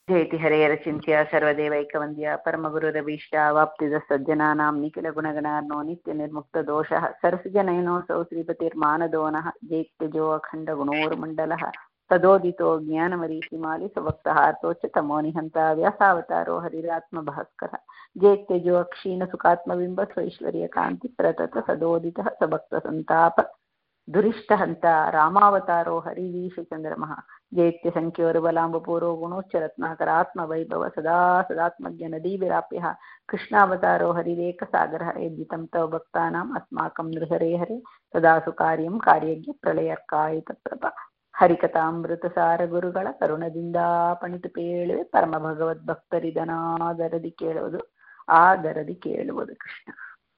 ಜಯತಿ ಹರೇರಚಿಂತ್ಯ ಸರ್ವದೇವೈಕವಂದ್ಯ ಪರಮಗುರುರಭೀಷ್ಟ ವಾಪ್ತಿದ ಸಜ್ಜನಾನಾಂ ನಿಖಿಲ ಗುಣಗಣಾರ್ನೋ ನಿತ್ಯ ನಿರ್ಮುಕ್ತ ದೋಷಃ ಸರಸಿಜನಯನೋऽಸೌ ಶ್ರೀಪತಿರ್ಮಾನದೋನಃ ಜೈತ್ಯಜೋ ಅಖಂಡ ಗುಣೋರ್ಮಂಡಲಃ ತದೋದಿತೋ ಜ್ಞಾನಮರೀಚಿಮಾಲಿ ಸುಭಕ್ತಹಾರ್ತೋಚ್ಚ ತಮೋ ನಿಹಂತ ವ್ಯಾಸಾವತಾರೋ ಹರಿರಾತ್ಮಭಾಸ್ಕರ ಜೇತ್ಯಜೋ ಅಕ್ಷೀಣ ಸುಖಾತ್ಮಬಿಂಬ ಸ್ವೈಶ್ವರ್ಯ ಕಾಂತಿ ಪ್ರತತ ಸದೋದಿತಃ ಸಭಕ್ತ ಸಂತಾಪ ದುರಿಷ್ಟಹಂತ ರಾಮಾವತಾರೋ ಹರಿವೀಶಚಂದ್ರಮಃ ಜೈತ್ಯ ಸಂಖ್ಯೋರ್ಬಲಾಂಬಪೂರೋ ಗುಣೋಚ್ಚರತ್ನಾಕರಾತ್ಮ ವೈಭವ ಸದಾ ಸದಾತ್ಮಜ್ಞ ನದೀವಿರಾಪ್ಯ ಕೃಷ್ಣಾವತಾರೋ ಹರಿರೇಕಸಾಗರः ಯದ್ದಿतं तव भक्तानाम् अस्माकं नृहरे हरे तदा ಸುಕಾರ್ಯಂ ಕಾರ್ಯಜ್ಞ ಪ್ರಳಯರ್ಕಾಯಿತ ಪ್ರಭ ಹರಿಕಥಾಮೃತಸಾರ ಗುರುಗಳ ಕರುಣದಿಂದ ಪಣಿತು ಪೇಳುವೆ ಪರಮ ಭಗವದ್ಭಕ್ತರಿದನಾದರದಿ ಕೇಳುವುದು ಆದರದಿ ಕೇಳುವುದು ಕೃಷ್ಣ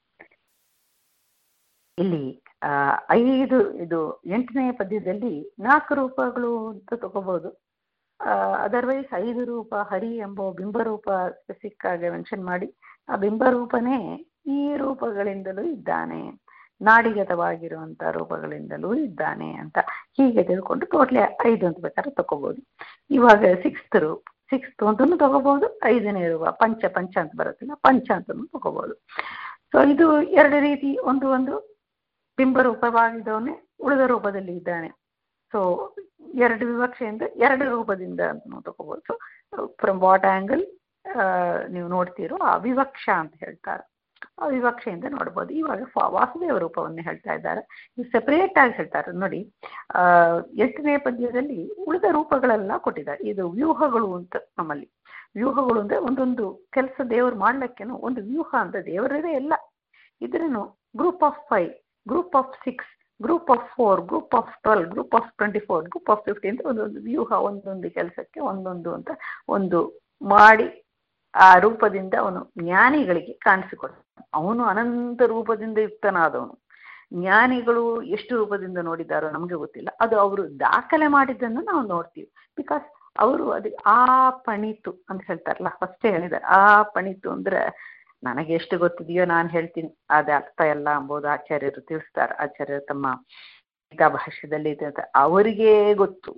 ಇಲ್ಲಿ ಆ ಐದು ಇದು ಎಂಟನೇ ಪದ್ಯದಲ್ಲಿ ನಾಲ್ಕು ರೂಪಗಳು ಅಂತ ತಗೋಬಹುದು ಅದರ್ವೈಸ್ ಐದು ರೂಪ ಹರಿ ಎಂಬ ಬಿಂಬರೂಪ ಸ್ಪೆಸಿಕ್ ಆಗಿ ಮೆನ್ಷನ್ ಮಾಡಿ ಆ ಬಿಂಬರೂಪನೇ ಈ ರೂಪಗಳಿಂದಲೂ ಇದ್ದಾನೆ ನಾಡಿಗತವಾಗಿರುವಂತ ರೂಪಗಳಿಂದಲೂ ಇದ್ದಾನೆ ಅಂತ ಹೀಗೆ ತಿಳ್ಕೊಂಡು ಟೋಟ್ಲಿ ಐದು ಅಂತ ಬೇಕಾದ್ರೆ ತಗೋಬಹುದು ಇವಾಗ ಸಿಕ್ಸ್ತ್ ರೂಪ ಸಿಕ್ಸ್ತ್ ಅಂತೂ ತಗೋಬಹುದು ಐದನೇ ರೂಪ ಪಂಚ ಪಂಚ ಅಂತ ಬರುತ್ತಿಲ್ಲ ಪಂಚ ಅಂತಲೂ ತಗೋಬಹುದು ಸೊ ಇದು ಎರಡು ರೀತಿ ಒಂದು ಒಂದು ಬಿಂಬರೂಪವಾಗಿದ್ದವನೇ ಉಳಿದ ರೂಪದಲ್ಲಿ ಇದ್ದಾನೆ ಸೊ ಎರಡು ವಿವಕ್ಷೆಯಿಂದ ಎರಡು ರೂಪದಿಂದ ಅಂತ ನಾವು ತಗೋಬಹುದು ಸೊ ಫ್ರಮ್ ವಾಟ್ ಆಂಗಲ್ ನೀವು ನೋಡ್ತೀರೋ ಆ ವಿವಕ್ಷ ಅಂತ ಹೇಳ್ತಾರೆ ಆ ವಿವಕ್ಷೆಯಿಂದ ನೋಡ್ಬೋದು ಇವಾಗ ವಾಸುದೇವ ರೂಪವನ್ನು ಹೇಳ್ತಾ ಇದ್ದಾರೆ ಇದು ಸೆಪರೇಟ್ ಆಗಿ ಹೇಳ್ತಾರೆ ನೋಡಿ ಆ ಎಂಟನೇ ಪದ್ಯದಲ್ಲಿ ಉಳಿದ ರೂಪಗಳೆಲ್ಲ ಕೊಟ್ಟಿದ್ದಾರೆ ಇದು ವ್ಯೂಹಗಳು ಅಂತ ನಮ್ಮಲ್ಲಿ ವ್ಯೂಹಗಳು ಅಂದ್ರೆ ಒಂದೊಂದು ಕೆಲಸ ದೇವರು ಮಾಡ್ಲಿಕ್ಕೇನು ಒಂದು ವ್ಯೂಹ ಅಂತ ದೇವರದೇ ಎಲ್ಲ ಇದ್ರೇನು group of five group of six group of four group of twelve group of twenty four group of fifty ಅಂತ ಒಂದೊಂದು ವ್ಯೂಹ ಒಂದೊಂದು ಕೆಲಸಕ್ಕೆ ಒಂದೊಂದು ಅಂತ ಒಂದು ಮಾಡಿ ಆ ರೂಪದಿಂದ ಅವನು ಜ್ಞಾನಿಗಳಿಗೆ ಕಾಣಿಸಿಕೊಡ್ತಾನೆ ಅವನು ಅನಂತ ರೂಪದಿಂದ ಯುಕ್ತನಾದವನು ಜ್ಞಾನಿಗಳು ಎಷ್ಟು ರೂಪದಿಂದ ನೋಡಿದ್ದಾರೋ ನಮಗೆ ಗೊತ್ತಿಲ್ಲ ಅದು ಅವರು ದಾಖಲೆ ಮಾಡಿದ್ದನ್ನು ನಾವು ನೋಡ್ತೀವಿ ಬಿಕಾಸ್ ಅವರು ಅದು ಆ ಪಣಿತು ಅಂತ ಹೇಳ್ತಾರಲ್ಲ ಫಸ್ಟೇ ಹೇಳಿದ್ದಾರೆ ಆ ಪಣಿತು ಅಂದ್ರೆ ನನಗೆ ಎಷ್ಟು ಗೊತ್ತಿದೆಯೋ ನಾನು ಹೇಳ್ತೀನಿ ಅದೇ ಅರ್ಥ ಎಲ್ಲ ಎಂಬುದು ಆಚಾರ್ಯರು ತಿಳಿಸ್ತಾರೆ ಆಚಾರ್ಯರು ತಮ್ಮ ಗೀತಾ ಭಾಷ್ಯದಲ್ಲಿ ಅಂತ ಅವರಿಗೆ ಗೊತ್ತು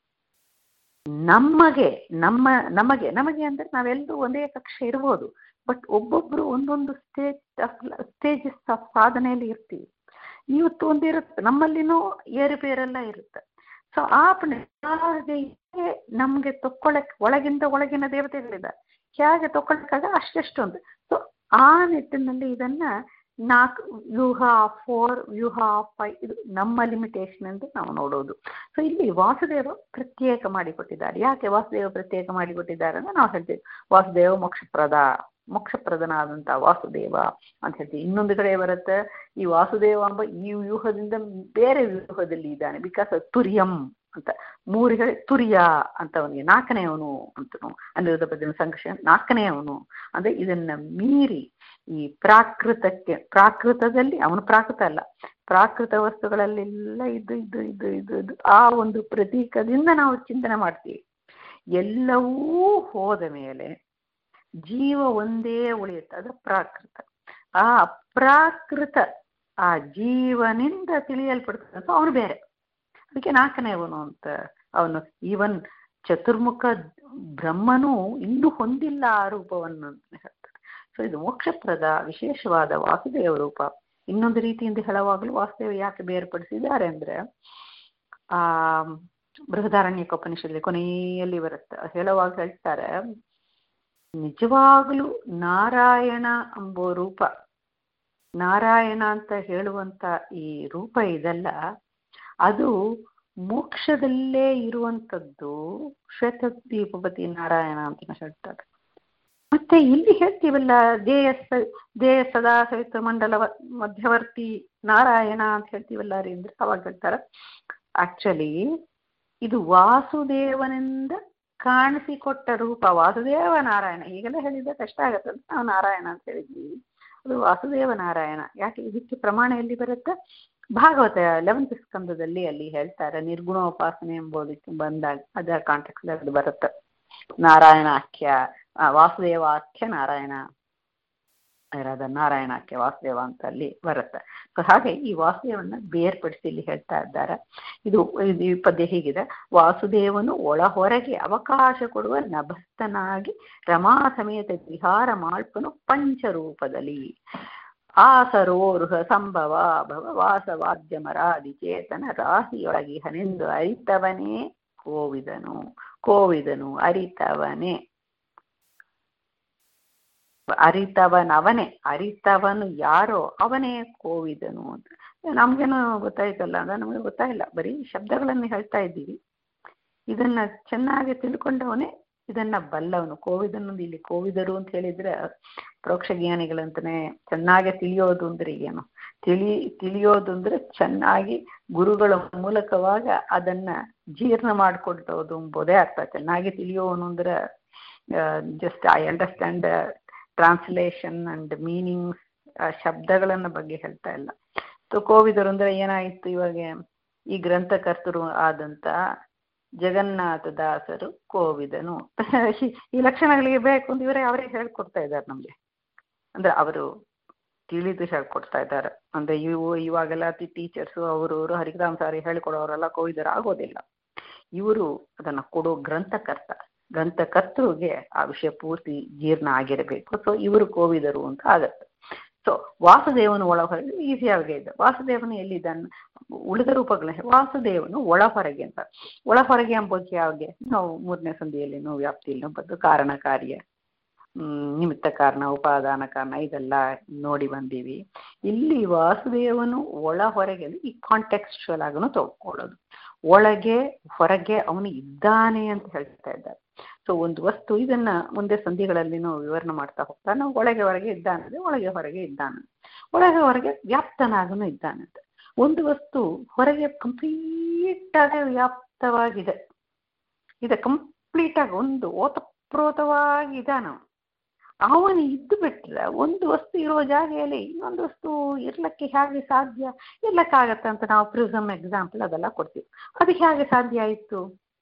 ನಮಗೆ ನಮ್ಮ ನಮಗೆ ನಮಗೆ ಅಂದ್ರೆ ನಾವೆಲ್ಲರೂ ಒಂದೇ ಕಕ್ಷೆ ಇರ್ಬೋದು ಬಟ್ ಒಬ್ಬೊಬ್ರು ಒಂದೊಂದು ಸ್ಟೇಜ್ ಸ್ಟೇಜಸ್ ಆಫ್ ಸಾಧನೆಯಲ್ಲಿ ಇರ್ತೀವಿ ಇವತ್ತು ಒಂದಿರುತ್ತೆ ನಮ್ಮಲ್ಲಿನೂ ಏರುಪೇರೆಲ್ಲ ಇರುತ್ತೆ ಸೊ ಆ ಹಾಗೆ ನಮಗೆ ತಕ್ಕೊಳಕ್ ಒಳಗಿಂದ ಒಳಗಿನ ದೇವತೆಗಳಿದ್ದಾರೆ ಹೇಗೆ ತಗೊಳ್ಕಾಗ ಅಷ್ಟೆಷ್ಟೊಂದು ಸೊ ಆ ನಿಟ್ಟಿನಲ್ಲಿ ಇದನ್ನ ನಾಲ್ಕು ವ್ಯೂಹ ಫೋರ್ ವ್ಯೂಹ ಫೈವ್ ಇದು ನಮ್ಮ ಲಿಮಿಟೇಷನ್ ಅಂತ ನಾವು ನೋಡೋದು ಸೊ ಇಲ್ಲಿ ವಾಸುದೇವ ಪ್ರತ್ಯೇಕ ಮಾಡಿಕೊಟ್ಟಿದ್ದಾರೆ ಯಾಕೆ ವಾಸುದೇವ ಪ್ರತ್ಯೇಕ ಮಾಡಿಕೊಟ್ಟಿದ್ದಾರೆ ಅಂತ ನಾವು ಹೇಳ್ತೀವಿ ವಾಸುದೇವ ಮೋಕ್ಷಪ್ರದ ಮೋಕ್ಷಪ್ರದನಾದಂಥ ವಾಸುದೇವ ಅಂತ ಹೇಳ್ತೀವಿ ಇನ್ನೊಂದು ಕಡೆ ಬರುತ್ತೆ ಈ ವಾಸುದೇವ ಎಂಬ ಈ ವ್ಯೂಹದಿಂದ ಬೇರೆ ವ್ಯೂಹದಲ್ಲಿ ಇದ್ದಾನೆ ಬಿಕಾಸ್ ತುರ್ಯಂ ಅಂತ ಮೂರಿಗಳ ತುರ್ಯ ಅಂತ ಅವನಿಗೆ ನಾಲ್ಕನೆಯವನು ಅಂತನು ಅನಿರುದ್ಧ ಪದ್ಯನ ಸಂಘರ್ಷ ನಾಲ್ಕನೆಯವನು ಅಂದ್ರೆ ಇದನ್ನ ಮೀರಿ ಈ ಪ್ರಾಕೃತಕ್ಕೆ ಪ್ರಾಕೃತದಲ್ಲಿ ಅವನು ಪ್ರಾಕೃತ ಅಲ್ಲ ಪ್ರಾಕೃತ ವಸ್ತುಗಳಲ್ಲೆಲ್ಲ ಇದು ಇದು ಇದು ಇದು ಇದು ಆ ಒಂದು ಪ್ರತೀಕದಿಂದ ನಾವು ಚಿಂತನೆ ಮಾಡ್ತೀವಿ ಎಲ್ಲವೂ ಹೋದ ಮೇಲೆ ಜೀವ ಒಂದೇ ಉಳಿಯುತ್ತೆ ಅದು ಪ್ರಾಕೃತ ಆ ಅಪ್ರಾಕೃತ ಆ ಜೀವನಿಂದ ತಿಳಿಯಲ್ಪಡ್ತದೆ ಅವನು ಬೇರೆ ಅದಕ್ಕೆ ನಾಲ್ಕನೇವನು ಅಂತ ಅವನು ಈವನ್ ಚತುರ್ಮುಖ ಬ್ರಹ್ಮನು ಇನ್ನೂ ಹೊಂದಿಲ್ಲ ಆ ರೂಪವನ್ನು ಅಂತ ಹೇಳ್ತಾರೆ ಸೊ ಇದು ಮೋಕ್ಷಪ್ರದ ವಿಶೇಷವಾದ ವಾಸುದೇವ ರೂಪ ಇನ್ನೊಂದು ರೀತಿಯಿಂದ ಹೇಳುವಾಗಲೂ ವಾಸುದೇವ ಯಾಕೆ ಬೇರ್ಪಡಿಸಿದ್ದಾರೆ ಅಂದ್ರೆ ಆ ಬೃಹದಾರಣ್ಯಕೋಪನಿಷದಲ್ಲಿ ಕೊನೆಯಲ್ಲಿ ಬರುತ್ತೆ ಹೇಳುವಾಗ ಹೇಳ್ತಾರೆ ನಿಜವಾಗಲೂ ನಾರಾಯಣ ಎಂಬೋ ರೂಪ ನಾರಾಯಣ ಅಂತ ಹೇಳುವಂತ ಈ ರೂಪ ಇದೆಲ್ಲ ಅದು ಮೋಕ್ಷದಲ್ಲೇ ಇರುವಂಥದ್ದು ಶ್ವೇತದೀಪಪತಿ ನಾರಾಯಣ ಅಂತ ಹೇಳ್ತಾರೆ ಮತ್ತೆ ಇಲ್ಲಿ ಹೇಳ್ತೀವಲ್ಲ ದೇಯ ದೇಯ ಸದಾ ಸವಿತ ಮಂಡಲ ಮಧ್ಯವರ್ತಿ ನಾರಾಯಣ ಅಂತ ಹೇಳ್ತೀವಲ್ಲ ರೀ ಅಂದ್ರೆ ಅವಾಗ ಹೇಳ್ತಾರೆ ಆಕ್ಚುಲಿ ಇದು ವಾಸುದೇವನಿಂದ ಕಾಣಿಸಿಕೊಟ್ಟ ರೂಪ ವಾಸುದೇವ ನಾರಾಯಣ ಈಗೆಲ್ಲ ಹೇಳಿದ್ರೆ ಕಷ್ಟ ಆಗತ್ತೆ ಅಂತ ನಾವು ನಾರಾಯಣ ಅಂತ ಹೇಳಿದ್ವಿ ಅದು ವಾಸುದೇವ ನಾರಾಯಣ ಯಾಕೆ ಇದಕ್ಕೆ ಪ್ರಮಾಣ ಎಲ್ಲಿ ಬರುತ್ತೆ ಭಾಗವತ ಲೆವೆಂತ್ ಸ್ಕಂದದಲ್ಲಿ ಅಲ್ಲಿ ಹೇಳ್ತಾರೆ ನಿರ್ಗುಣೋಪಾಸನೆ ಎಂಬುದಕ್ಕೆ ಬಂದಾಗ ಅದರ ಕಾಂಟೆಕ್ಸ್ ಅದು ಬರುತ್ತೆ ನಾರಾಯಣ ಆಖ್ಯ ವಾಸುದೇವಾಖ್ಯ ನಾರಾಯಣ ಯಾರಾದ ನಾರಾಯಣಕ್ಕೆ ವಾಸುದೇವ ಅಂತ ಅಲ್ಲಿ ಬರುತ್ತೆ ಸೊ ಹಾಗೆ ಈ ವಾಸುದೇವನ್ನ ಬೇರ್ಪಡಿಸಿ ಇಲ್ಲಿ ಹೇಳ್ತಾ ಇದ್ದಾರೆ ಇದು ಇದು ಈ ಪದ್ಯ ಹೀಗಿದೆ ವಾಸುದೇವನು ಒಳ ಹೊರಗೆ ಅವಕಾಶ ಕೊಡುವ ನಭಸ್ತನಾಗಿ ರಮಾ ಸಮೇತ ವಿಹಾರ ಮಾಳ್ಪನು ಪಂಚರೂಪದಲ್ಲಿ ಆಸರೋರುಹ ಸಂಭವ ಭವ ವಾಸವಾದ್ಯಮರಾದಿ ಚೇತನ ರಾಹಿಯೊಳಗಿ ಹನೆಂದು ಅರಿತವನೇ ಕೋವಿದನು ಕೋವಿದನು ಅರಿತವನೇ ಅರಿತವನವನೇ ಅರಿತವನು ಯಾರೋ ಅವನೇ ಕೋವಿದನು ಅಂತ ನಮ್ಗೇನು ಗೊತ್ತಾಯ್ತಲ್ಲ ಅಂದ್ರೆ ನಮಗೆ ಗೊತ್ತಾಯಿಲ್ಲ ಬರೀ ಶಬ್ದಗಳನ್ನು ಹೇಳ್ತಾ ಇದ್ದೀವಿ ಇದನ್ನ ಚೆನ್ನಾಗಿ ತಿಳ್ಕೊಂಡವನೇ ಇದನ್ನ ಬಲ್ಲವನು ಕೋವಿದನು ಇಲ್ಲಿ ಕೋವಿದರು ಅಂತ ಹೇಳಿದ್ರೆ ಪ್ರೋಕ್ಷ ಜ್ಞಾನಿಗಳಂತಾನೆ ಚೆನ್ನಾಗಿ ತಿಳಿಯೋದು ಅಂದ್ರೆ ಏನು ತಿಳಿ ತಿಳಿಯೋದು ಅಂದ್ರೆ ಚೆನ್ನಾಗಿ ಗುರುಗಳ ಮೂಲಕವಾಗ ಅದನ್ನ ಜೀರ್ಣ ಮಾಡ್ಕೊಳ್ತೋದು ಎಂಬುದೇ ಅರ್ಥ ಚೆನ್ನಾಗಿ ತಿಳಿಯೋನು ಅಂದ್ರೆ just I understand translation and meanings ಶಬ್ದಗಳನ್ನ ಬಗ್ಗೆ ಹೇಳ್ತಾ ಇಲ್ಲ ಸೊ ಕೋವಿದರು ಅಂದ್ರೆ ಏನಾಯಿತು ಇವಾಗ ಈ ಗ್ರಂಥಕರ್ತರು ಆದಂತ ಜಗನ್ನಾಥ ದಾಸರು ಕೋವಿದನು ಈ ಲಕ್ಷಣಗಳಿಗೆ ಬೇಕು ಅಂತ ಇವರೇ ಅವರೇ ಹೇಳ್ಕೊಡ್ತಾ ಇದ್ದಾರೆ ನಮ್ಗೆ ಅಂದ್ರೆ ಅವರು ತಿಳಿದು ಹೇಳ್ಕೊಡ್ತಾ ಇದ್ದಾರೆ ಅಂದ್ರೆ ಇವು ಇವಾಗೆಲ್ಲ ಟೀಚರ್ಸು ಅವರು ಹರಿಕರಾಮ್ ಸಾರಿ ಹೇಳಿಕೊಡೋರೆಲ್ಲ ಕೋವಿದರು ಆಗೋದಿಲ್ಲ ಇವರು ಅದನ್ನ ಕೊಡೋ ಗ್ರಂಥಕರ್ತ ಗ್ರಂಥಕರ್ತೃಗೆ ಆ ವಿಷಯ ಪೂರ್ತಿ ಜೀರ್ಣ ಆಗಿರಬೇಕು ಸೊ ಇವರು ಕೋವಿದರು ಅಂತ ಆಗತ್ತೆ ಸೊ ವಾಸುದೇವನು ಒಳ ಹೊರಗೆ ಈಸಿಯಾಗಿ ಇದೆ ವಾಸುದೇವನು ಎಲ್ಲಿದ್ದಾನೆ ಉಳಿದ ರೂಪಗಳನ್ನ ವಾಸುದೇವನು ಒಳ ಹೊರಗೆ ಅಂತ ಒಳ ಹೊರಗೆ ಎಂಬುದಕ್ಕೆ ಯಾವ್ಗೆ ನಾವು ಮೂರನೇ ಸಂಧಿಯಲ್ಲಿ ವ್ಯಾಪ್ತಿಯಲ್ಲಿ ಬಂದು ಕಾರಣ ಕಾರ್ಯ ಹ್ಮ್ ನಿಮಿತ್ತ ಕಾರಣ ಉಪಾದಾನ ಕಾರಣ ಇದೆಲ್ಲ ನೋಡಿ ಬಂದೀವಿ ಇಲ್ಲಿ ವಾಸುದೇವನು ಒಳ ಹೊರಗೆ ಈ ಕಾಂಟೆಕ್ಸ್ಚುವಲ್ ಆಗನು ತಗೊಳ್ಳೋದು ಒಳಗೆ ಹೊರಗೆ ಅವನು ಇದ್ದಾನೆ ಅಂತ ಹೇಳ್ತಾ ಇದ್ದಾರೆ ಸೊ ಒಂದು ವಸ್ತು ಇದನ್ನ ಮುಂದೆ ಸಂಧಿಗಳಲ್ಲಿ ನಾವು ವಿವರಣೆ ಮಾಡ್ತಾ ಹೋಗ್ತಾ ನಾವು ಒಳಗೆ ಹೊರಗೆ ಇದ್ದಾನಂದ್ರೆ ಒಳಗೆ ಹೊರಗೆ ಇದ್ದಾನೆ ಒಳಗೆ ಹೊರಗೆ ವ್ಯಾಪ್ತನಾಗನು ಇದ್ದಾನಂತೆ ಒಂದು ವಸ್ತು ಹೊರಗೆ ಕಂಪ್ಲೀಟ್ ಆಗಿ ವ್ಯಾಪ್ತವಾಗಿದೆ ಇದೆ ಕಂಪ್ಲೀಟ್ ಆಗಿ ಒಂದು ಓತಪ್ರೋತವಾಗಿ ಇದ್ದಾನ ಅವನು ಇದ್ದು ಬಿಟ್ರೆ ಒಂದು ವಸ್ತು ಇರೋ ಜಾಗೆಯಲ್ಲಿ ಇನ್ನೊಂದು ವಸ್ತು ಇರ್ಲಕ್ಕೆ ಹೇಗೆ ಸಾಧ್ಯ ಇರ್ಲಕ್ಕಾಗತ್ತೆ ಅಂತ ನಾವು ಪ್ರಿಸಮ್ ಎಕ್ಸಾಂಪಲ್ ಅದೆಲ್ಲ ಕೊಡ್ತೀವಿ ಅದು ಹೇಗೆ ಸಾಧ್ಯ ಆಯಿತು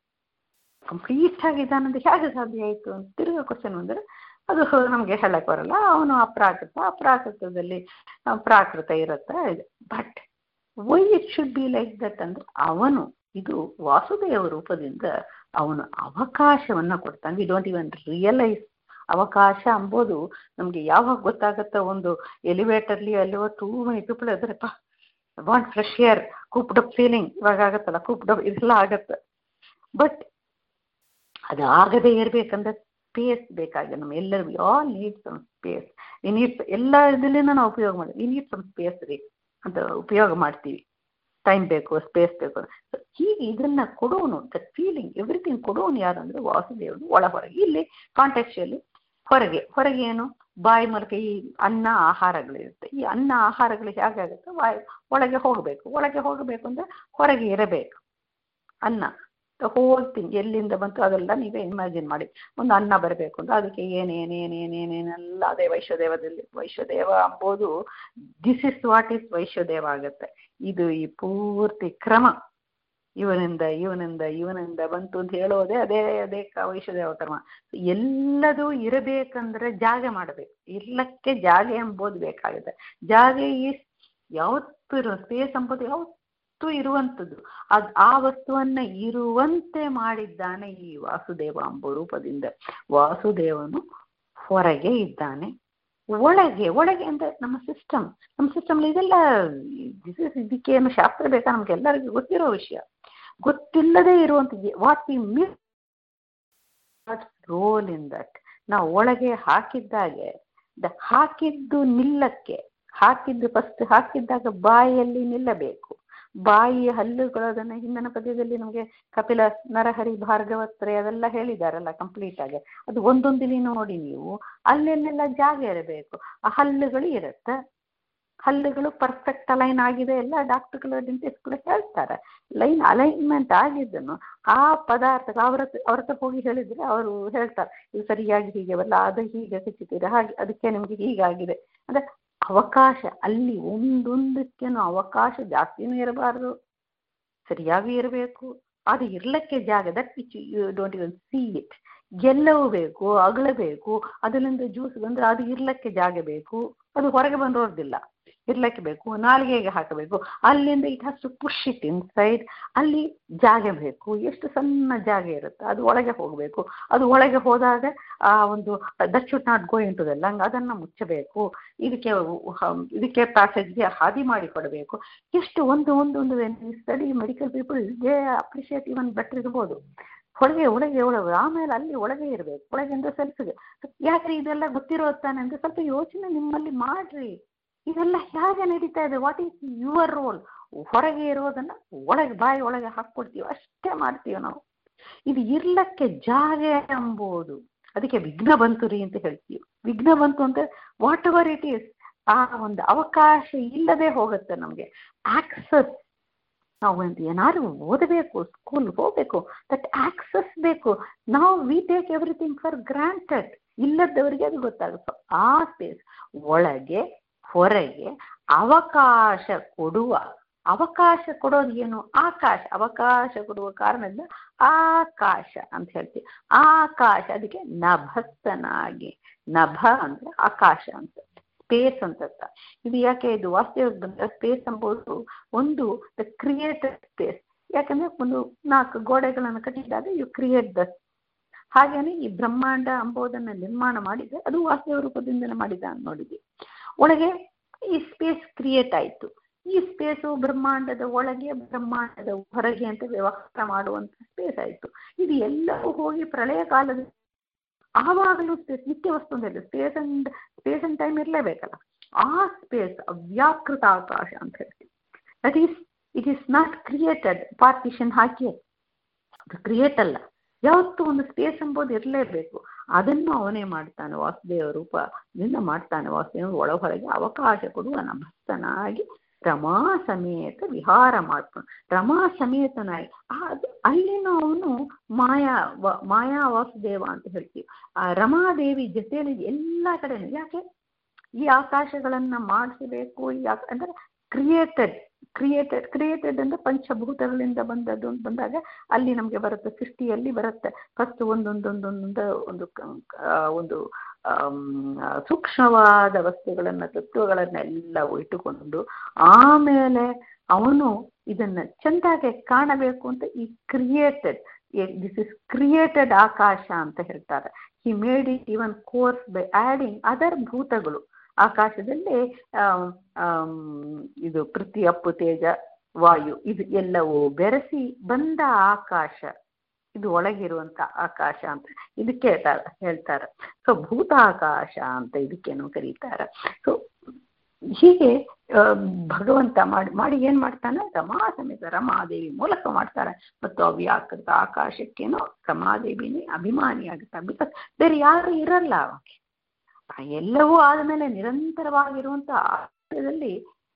ಕಂಪ್ಲೀಟ್ ಆಗಿದ್ದಾನಂತ ಹೇಗೆ ಸಾಧ್ಯ ಆಯಿತು ಅಂತ ತಿರುಗೋ ಕ್ವಶನ್ ಅಂದರೆ ಅದು ನಮಗೆ ಹೇಳಕ್ ಬರಲ್ಲ ಅವನು ಅಪ್ರಾಕೃತ ಅಪ್ರಾಕೃತದಲ್ಲಿ ಪ್ರಾಕೃತ ಇರುತ್ತೆ but why it should be like that ಅಂದ್ರೆ ಅವನು ಇದು ವಾಸುದೇವ ರೂಪದಿಂದ ಅವನು ಅವಕಾಶವನ್ನ ಕೊಡ್ತಾನೆ ವಿ ಡೋಂಟ್ ಇವನ್ ರಿಯಲೈಸ್ ಅವಕಾಶ ಅಂಬೋದು ನಮಗೆ ಯಾವಾಗ ಗೊತ್ತಾಗತ್ತ ಒಂದು ಎಲಿವೇಟರ್ಲಿ ಅಲ್ಲಿವ ಟೂ ಮನಿ ಪೀಪಲ್ ಅದ್ರಪ್ಪ want fresh air cooped up feeling ಇವಾಗ ಆಗತ್ತಲ್ಲ ಕೂಪ್ಡ್ ಅಪ್ ಇದೆಲ್ಲ ಆಗತ್ತೆ ಬಟ್ ಅದು ಆಗದೆ ಇರಬೇಕಂದ್ರೆ ಸ್ಪೇಸ್ ಬೇಕಾಗಿದೆ ನಮ್ಮ ಎಲ್ಲರಿಗೂ all need some space we need ಎಲ್ಲ ಇದರಿಂದ ನಾವು ಉಪಯೋಗ ಮಾಡ್ತೀವಿ ವಿ ನೀಡ್ ಸಮ್ ಸ್ಪೇಸ್ ರೀ ಅಂತ ಉಪಯೋಗ ಮಾಡ್ತೀವಿ ಟೈಮ್ ಬೇಕು ಸ್ಪೇಸ್ ಬೇಕು ಹೀಗೆ ಇದನ್ನ ಕೊಡೋನು ದ ಫೀಲಿಂಗ್ ಎವ್ರಿಥಿಂಗ್ ಕೊಡೋನು ಯಾರು ಅಂದ್ರೆ ವಾಸುದೇವನು ಒಳ ಹೊರಗೆ ಇಲ್ಲಿ ಕಾಂಟೆಕ್ಚುಲಿ ಹೊರಗೆ ಹೊರಗೆ ಏನು ಬಾಯಿ ಮೂಲಕ ಈ ಅನ್ನ ಆಹಾರಗಳಿರುತ್ತೆ ಈ ಅನ್ನ ಆಹಾರಗಳು ಹೇಗಾಗುತ್ತೆ ಬಾಯಿ ಒಳಗೆ ಹೋಗಬೇಕು ಒಳಗೆ ಹೋಗಬೇಕು ಅಂದ್ರೆ ಹೊರಗೆ ಇರಬೇಕು ಅನ್ನ ಹೋಲ್ ಥಿಂಗ್ ಎಲ್ಲಿಂದ ಬಂತು ಅದೆಲ್ಲ ನೀವೇ ಇಮ್ಯಾಜಿನ್ ಮಾಡಿ ಒಂದು ಅನ್ನ ಬರಬೇಕು ಅಂದ್ರೆ ಅದಕ್ಕೆ ಏನೇನೇನೇನೇನೇನೆಲ್ಲ ಅದೇ ವೈಶ್ವದೇವದಲ್ಲಿ ವೈಶ್ವದೇವ ಅಂಬೋದು ದಿಸ್ ಇಸ್ ವಾಟ್ ಇಸ್ ವೈಶ್ವದೇವ ಆಗುತ್ತೆ ಇದು ಈ ಪೂರ್ತಿ ಕ್ರಮ ಇವನಿಂದ ಇವನಿಂದ ಇವನಿಂದ ಬಂತು ಅಂತ ಹೇಳೋದೇ ಅದೇ ಅದೇ ವೈಶ್ವದೇವ ಕರ್ಮ ಎಲ್ಲದೂ ಇರಬೇಕಂದ್ರೆ ಜಾಗ ಮಾಡಬೇಕು ಇರ್ಲಕ್ಕೆ ಜಾಗ ಎಂಬುದು ಬೇಕಾಗುತ್ತೆ ಜಾಗ ಈಸ್ ಯಾವತ್ತೂ ಇರೋ ಸ್ಪೇಸ್ ಎಂಬುದು ಯಾವತ್ತೂ ಇರುವಂಥದ್ದು ಅದ್ ಆ ವಸ್ತುವನ್ನ ಇರುವಂತೆ ಮಾಡಿದ್ದಾನೆ ಈ ವಾಸುದೇವ ಎಂಬ ರೂಪದಿಂದ ವಾಸುದೇವನು ಹೊರಗೆ ಇದ್ದಾನೆ ಒಳಗೆ ಒಳಗೆ ಅಂದ್ರೆ ನಮ್ಮ ಸಿಸ್ಟಮ್ ನಮ್ಮ ಸಿಸ್ಟಮ್ ಇದೆಲ್ಲ ದಿಸ್ ಇಸ್ ಇದಕ್ಕೇನು ಶಾಸ್ತ್ರ ಬೇಕಾ ನಮ್ಗೆ ಎಲ್ಲರಿಗೂ ಗೊತ್ತಿರೋ ವಿಷಯ ಗೊತ್ತಿಲ್ಲದೆ ಇರುವಂಥದ್ದು what we miss role in that ನಾವು ಒಳಗೆ ಹಾಕಿದ್ದಾಗೆ ಹಾಕಿದ್ದು ನಿಲ್ಲಕ್ಕೆ ಹಾಕಿದ್ದು ಫಸ್ಟ್ ಹಾಕಿದ್ದಾಗ ಬಾಯಿಯಲ್ಲಿ ನಿಲ್ಲಬೇಕು ಬಾಯಿಯ ಹಲ್ಲುಗಳು ಅದನ್ನ ಹಿಂದಿನ ಪದ್ಯದಲ್ಲಿ ನಮಗೆ ಕಪಿಲ ನರಹರಿ ಭಾರ್ಗವತ್ರೆ ಅದೆಲ್ಲ ಹೇಳಿದಾರಲ್ಲ ಕಂಪ್ಲೀಟ್ ಆಗಿ ಅದು ಒಂದೊಂದಿಲಿ ನೋಡಿ ನೀವು ಅಲ್ಲೆಲ್ಲೆಲ್ಲ ಜಾಗ ಇರಬೇಕು ಆ ಹಲ್ಲುಗಳು ಇರುತ್ತೆ ಹಲ್ಲುಗಳು ಪರ್ಫೆಕ್ಟ್ ಅಲೈನ್ ಆಗಿದೆ ಎಲ್ಲ ಡಾಕ್ಟರ್ಗಳು ಡೆಂಟಿಸ್ಟ್ಗಳು ಹೇಳ್ತಾರೆ ಲೈನ್ ಅಲೈನ್ಮೆಂಟ್ ಆಗಿದ್ದನ್ನು ಆ ಪದಾರ್ಥ ಅವ್ರ ಅವ್ರ ಹತ್ರ ಹೋಗಿ ಹೇಳಿದ್ರೆ ಅವರು ಹೇಳ್ತಾರೆ ಇದು ಸರಿಯಾಗಿ ಹೀಗೆ ಬರಲ್ಲ ಅದು ಹೀಗೆ ಸಿಕ್ಕಿದ್ದೀರಾ ಹಾಗೆ ಅದಕ್ಕೆ ನಿಮ್ಗೆ ಹೀಗಾಗಿದೆ ಅಂದ್ರೆ ಅವಕಾಶ ಅಲ್ಲಿ ಒಂದೊಂದಕ್ಕೇನು ಅವಕಾಶ ಜಾಸ್ತಿನೂ ಇರಬಾರ್ದು ಸರಿಯಾಗಿ ಇರಬೇಕು ಅದು ಇರ್ಲಕ್ಕೆ ಜಾಗ that which you don't even see it ಎಲ್ಲವೂ ಬೇಕು ಅಗಲಬೇಕು ಅದರಿಂದ ಜ್ಯೂಸ್ ಬಂದ್ರೆ ಅದು ಇರ್ಲಕ್ಕೆ ಜಾಗ ಬೇಕು ಅದು ಹೊರಗೆ ಬಂದಿರೋದಿಲ್ಲ ಇರ್ಲಿಕ್ಕೆ ಬೇಕು ನಾಲಿಗೆಗೆ ಹಾಕಬೇಕು ಅಲ್ಲಿಂದ it has to push it inside ಅಲ್ಲಿ ಜಾಗ ಬೇಕು ಎಷ್ಟು ಸಣ್ಣ ಜಾಗ ಇರುತ್ತೆ ಅದು ಒಳಗೆ ಹೋಗಬೇಕು ಅದು ಒಳಗೆ ಹೋದಾಗ ಆ ಒಂದು that should not go into the lung ಅದನ್ನು ಮುಚ್ಚಬೇಕು ಇದಕ್ಕೆ ಇದಕ್ಕೆ ಪ್ಯಾಸೇಜ್ಗೆ ಹಾದಿ ಮಾಡಿ ಕೊಡಬೇಕು ಎಷ್ಟು ಒಂದು ಒಂದು ಒಂದು study medical people they appreciate even better ಇರ್ಬೋದು ಒಳಗೆ ಒಳಗೆ ಒಳಗೆ ಆಮೇಲೆ ಅಲ್ಲಿ ಒಳಗೆ ಇರಬೇಕು ಒಳಗಿಂದ ಸೆಲ್ಫ್ಗೆ ಯಾಕ್ರಿ ಇದೆಲ್ಲ ಗೊತ್ತಿರೋ ತಾನೆ ಅಂತ ಸ್ವಲ್ಪ ಯೋಚನೆ ನಿಮ್ಮಲ್ಲಿ ಮಾಡ್ರಿ ಇದೆಲ್ಲ ಹೇಗೆ ನಡೀತಾ ಇದೆ ವಾಟ್ ಈಸ್ ಯುವರ್ ರೋಲ್ ಹೊರಗೆ ಇರೋದನ್ನ ಒಳಗೆ ಬಾಯಿ ಒಳಗೆ ಹಾಕ್ಕೊಡ್ತೀವಿ ಅಷ್ಟೇ ಮಾಡ್ತೀವಿ ನಾವು ಇದು ಇರ್ಲಕ್ಕೆ ಜಾಗ ಎಂಬುದು ಅದಕ್ಕೆ ವಿಘ್ನ ಬಂತು ರೀ ಅಂತ ಹೇಳ್ತೀವಿ ವಿಘ್ನ ಬಂತು ಅಂತ ವಾಟ್ ಎವರ್ ಇಟ್ ಈಸ್ ಆ ಒಂದು ಅವಕಾಶ ಇಲ್ಲದೆ ಹೋಗುತ್ತೆ ನಮಗೆ ಆಕ್ಸಸ್ ನಾವು ಒಂದು ಏನಾದ್ರು ಓದಬೇಕು ಸ್ಕೂಲ್ ಹೋಗಬೇಕು ದಟ್ ಆಕ್ಸಸ್ ಬೇಕು ನಾವು we take everything for granted ಇಲ್ಲದವರಿಗೆ ಅದು ಗೊತ್ತಾಗುತ್ತೆ ಆ ಸ್ಪೇಸ್ ಒಳಗೆ ಹೊರಗೆ ಅವಕಾಶ ಕೊಡುವ ಅವಕಾಶ ಕೊಡೋದು ಏನು ಆಕಾಶ ಅವಕಾಶ ಕೊಡುವ ಕಾರಣದಿಂದ ಆಕಾಶ ಅಂತ ಹೇಳ್ತೀವಿ ಆಕಾಶ ಅದಕ್ಕೆ ನಭಸ್ತನಾಗಿ ನಭ ಅಂದ್ರೆ ಆಕಾಶ ಅಂತ ಸ್ಪೇಸ್ ಅಂತ ಇದು ಯಾಕೆ ಇದು ವಾಸ್ತವ ಸ್ಪೇಸ್ ಎಂಬುದು ಒಂದು ದ ಕ್ರಿಯೇಟೆಡ್ ಸ್ಪೇಸ್ ಯಾಕಂದ್ರೆ ಒಂದು ನಾಲ್ಕು ಗೋಡೆಗಳನ್ನು ಕಟ್ಟಿದಾಗ ಯು ಕ್ರಿಯೇಟ್ ದ ಹಾಗೇನೆ ಈ ಬ್ರಹ್ಮಾಂಡ ಎಂಬುದನ್ನು ನಿರ್ಮಾಣ ಮಾಡಿದ್ರೆ ಅದು ವಾಸ್ತವ ರೂಪದಿಂದಲೇ ಮಾಡಿದ ಅಂತ ನೋಡಿದ್ವಿ ಒಳಗೆ ಈ ಸ್ಪೇಸ್ ಕ್ರಿಯೇಟ್ ಆಯಿತು ಈ ಸ್ಪೇಸು ಬ್ರಹ್ಮಾಂಡದ ಒಳಗೆ ಬ್ರಹ್ಮಾಂಡದ ಹೊರಗೆ ಅಂತ ವ್ಯವಹಾರ ಮಾಡುವಂತ ಸ್ಪೇಸ್ ಆಯಿತು ಇದು ಎಲ್ಲವೂ ಹೋಗಿ ಪ್ರಳಯ ಕಾಲದ ಆವಾಗಲೂ ಸ್ಪೇಸ್ ನಿತ್ಯ ವಸ್ತು ಅಂತ space and space and time ಇರಲೇಬೇಕಲ್ಲ ಆ ಸ್ಪೇಸ್ ಅವ್ಯಾಕೃತ ಆಕಾಶ ಅಂತ ಹೇಳ್ತೀವಿ that is it is not created partition ಹಾಕಿ ಅದು ಕ್ರಿಯೇಟ್ ಅಲ್ಲ ಯಾವತ್ತೂ ಒಂದು ಸ್ಪೇಸ್ ಎಂಬುದು ಇರಲೇಬೇಕು ಅದನ್ನು ಅವನೇ ಮಾಡ್ತಾನೆ ವಾಸುದೇವ ರೂಪದಿಂದ ಮಾಡ್ತಾನೆ ವಾಸುದೇವ ಒಳ ಹೊರಗೆ ಅವಕಾಶ ಕೊಡುವ ಭಕ್ತನಾಗಿ ರಮಾ ಸಮೇತ ವಿಹಾರ ಮಾಡ್ಕೊಂಡು ರಮಾ ಸಮೇತನಾಗಿ ಅದು ಅಲ್ಲಿನೂ ಅವನು ಮಾಯಾ ಮಾಯಾ ವಾಸುದೇವ ಅಂತ ಹೇಳ್ತೀವಿ ಆ ರಮಾದೇವಿ ಜೊತೆಯಲ್ಲಿ ಎಲ್ಲ ಕಡೆ ಯಾಕೆ ಈ ಆಕಾಶಗಳನ್ನ ಮಾಡಿಸಬೇಕು ಯಾಕೆ ಅಂದ್ರೆ ಕ್ರಿಯೇಟೆಡ್ ಕ್ರಿಯೇಟೆಡ್ ಕ್ರಿಯೇಟೆಡ್ ಅಂದ್ರೆ ಪಂಚಭೂತಗಳಿಂದ ಬಂದದ್ದು ಅಂತ ಬಂದಾಗ ಅಲ್ಲಿ ನಮಗೆ ಬರುತ್ತೆ ಸೃಷ್ಟಿಯಲ್ಲಿ ಬರುತ್ತೆ ಫಸ್ಟ್ ಒಂದೊಂದೊಂದೊಂದೊಂದು ಒಂದು ಒಂದು ಸೂಕ್ಷ್ಮವಾದ ವಸ್ತುಗಳನ್ನ ತತ್ವಗಳನ್ನೆಲ್ಲ ಇಟ್ಟುಕೊಂಡು ಆಮೇಲೆ ಅವನು ಇದನ್ನ ಚೆಂದಾಗೆ ಕಾಣಬೇಕು ಅಂತ ಈ ಕ್ರಿಯೇಟೆಡ್ ದಿಸ್ ಇಸ್ ಕ್ರಿಯೇಟೆಡ್ ಆಕಾಶ ಅಂತ ಹೇಳ್ತಾರೆ he made it even course by adding other ಭೂತಗಳು ಆಕಾಶದಲ್ಲಿ ಇದು ಪೃಥ್ವಿ ಅಪ್ಪು ತೇಜ ವಾಯು ಇದು ಎಲ್ಲವೂ ಬೆರೆಸಿ ಬಂದ ಆಕಾಶ ಇದು ಒಳಗಿರುವಂತ ಆಕಾಶ ಅಂತ ಇದಕ್ಕೆ ಹೇಳ್ತಾರೆ ಸೊ ಭೂತಾಕಾಶ ಅಂತ ಇದಕ್ಕೇನು ಕರೀತಾರೆ ಸೊ ಹೀಗೆ ಭಗವಂತ ಮಾಡಿ ಮಾಡಿ ಏನ್ ಮಾಡ್ತಾನೆ ರಮಾ ಸಮೇತ ರಮಾದೇವಿ ಮೂಲಕ ಮಾಡ್ತಾರೆ ಮತ್ತು ಅವ್ಯಾಕೃತ ಆಕಾಶಕ್ಕೇನೋ ರಮಾದೇವಿನೇ ಅಭಿಮಾನಿ ಆಗುತ್ತೆ ಬಿಕಾಸ್ ಬೇರೆ ಯಾರು ಇರಲ್ಲ ಅವಾಗ ಎಲ್ಲವೂ ಆದಮೇಲೆ ನಿರಂತರವಾಗಿರುವಂತ ಆಕಾಶದಲ್ಲಿ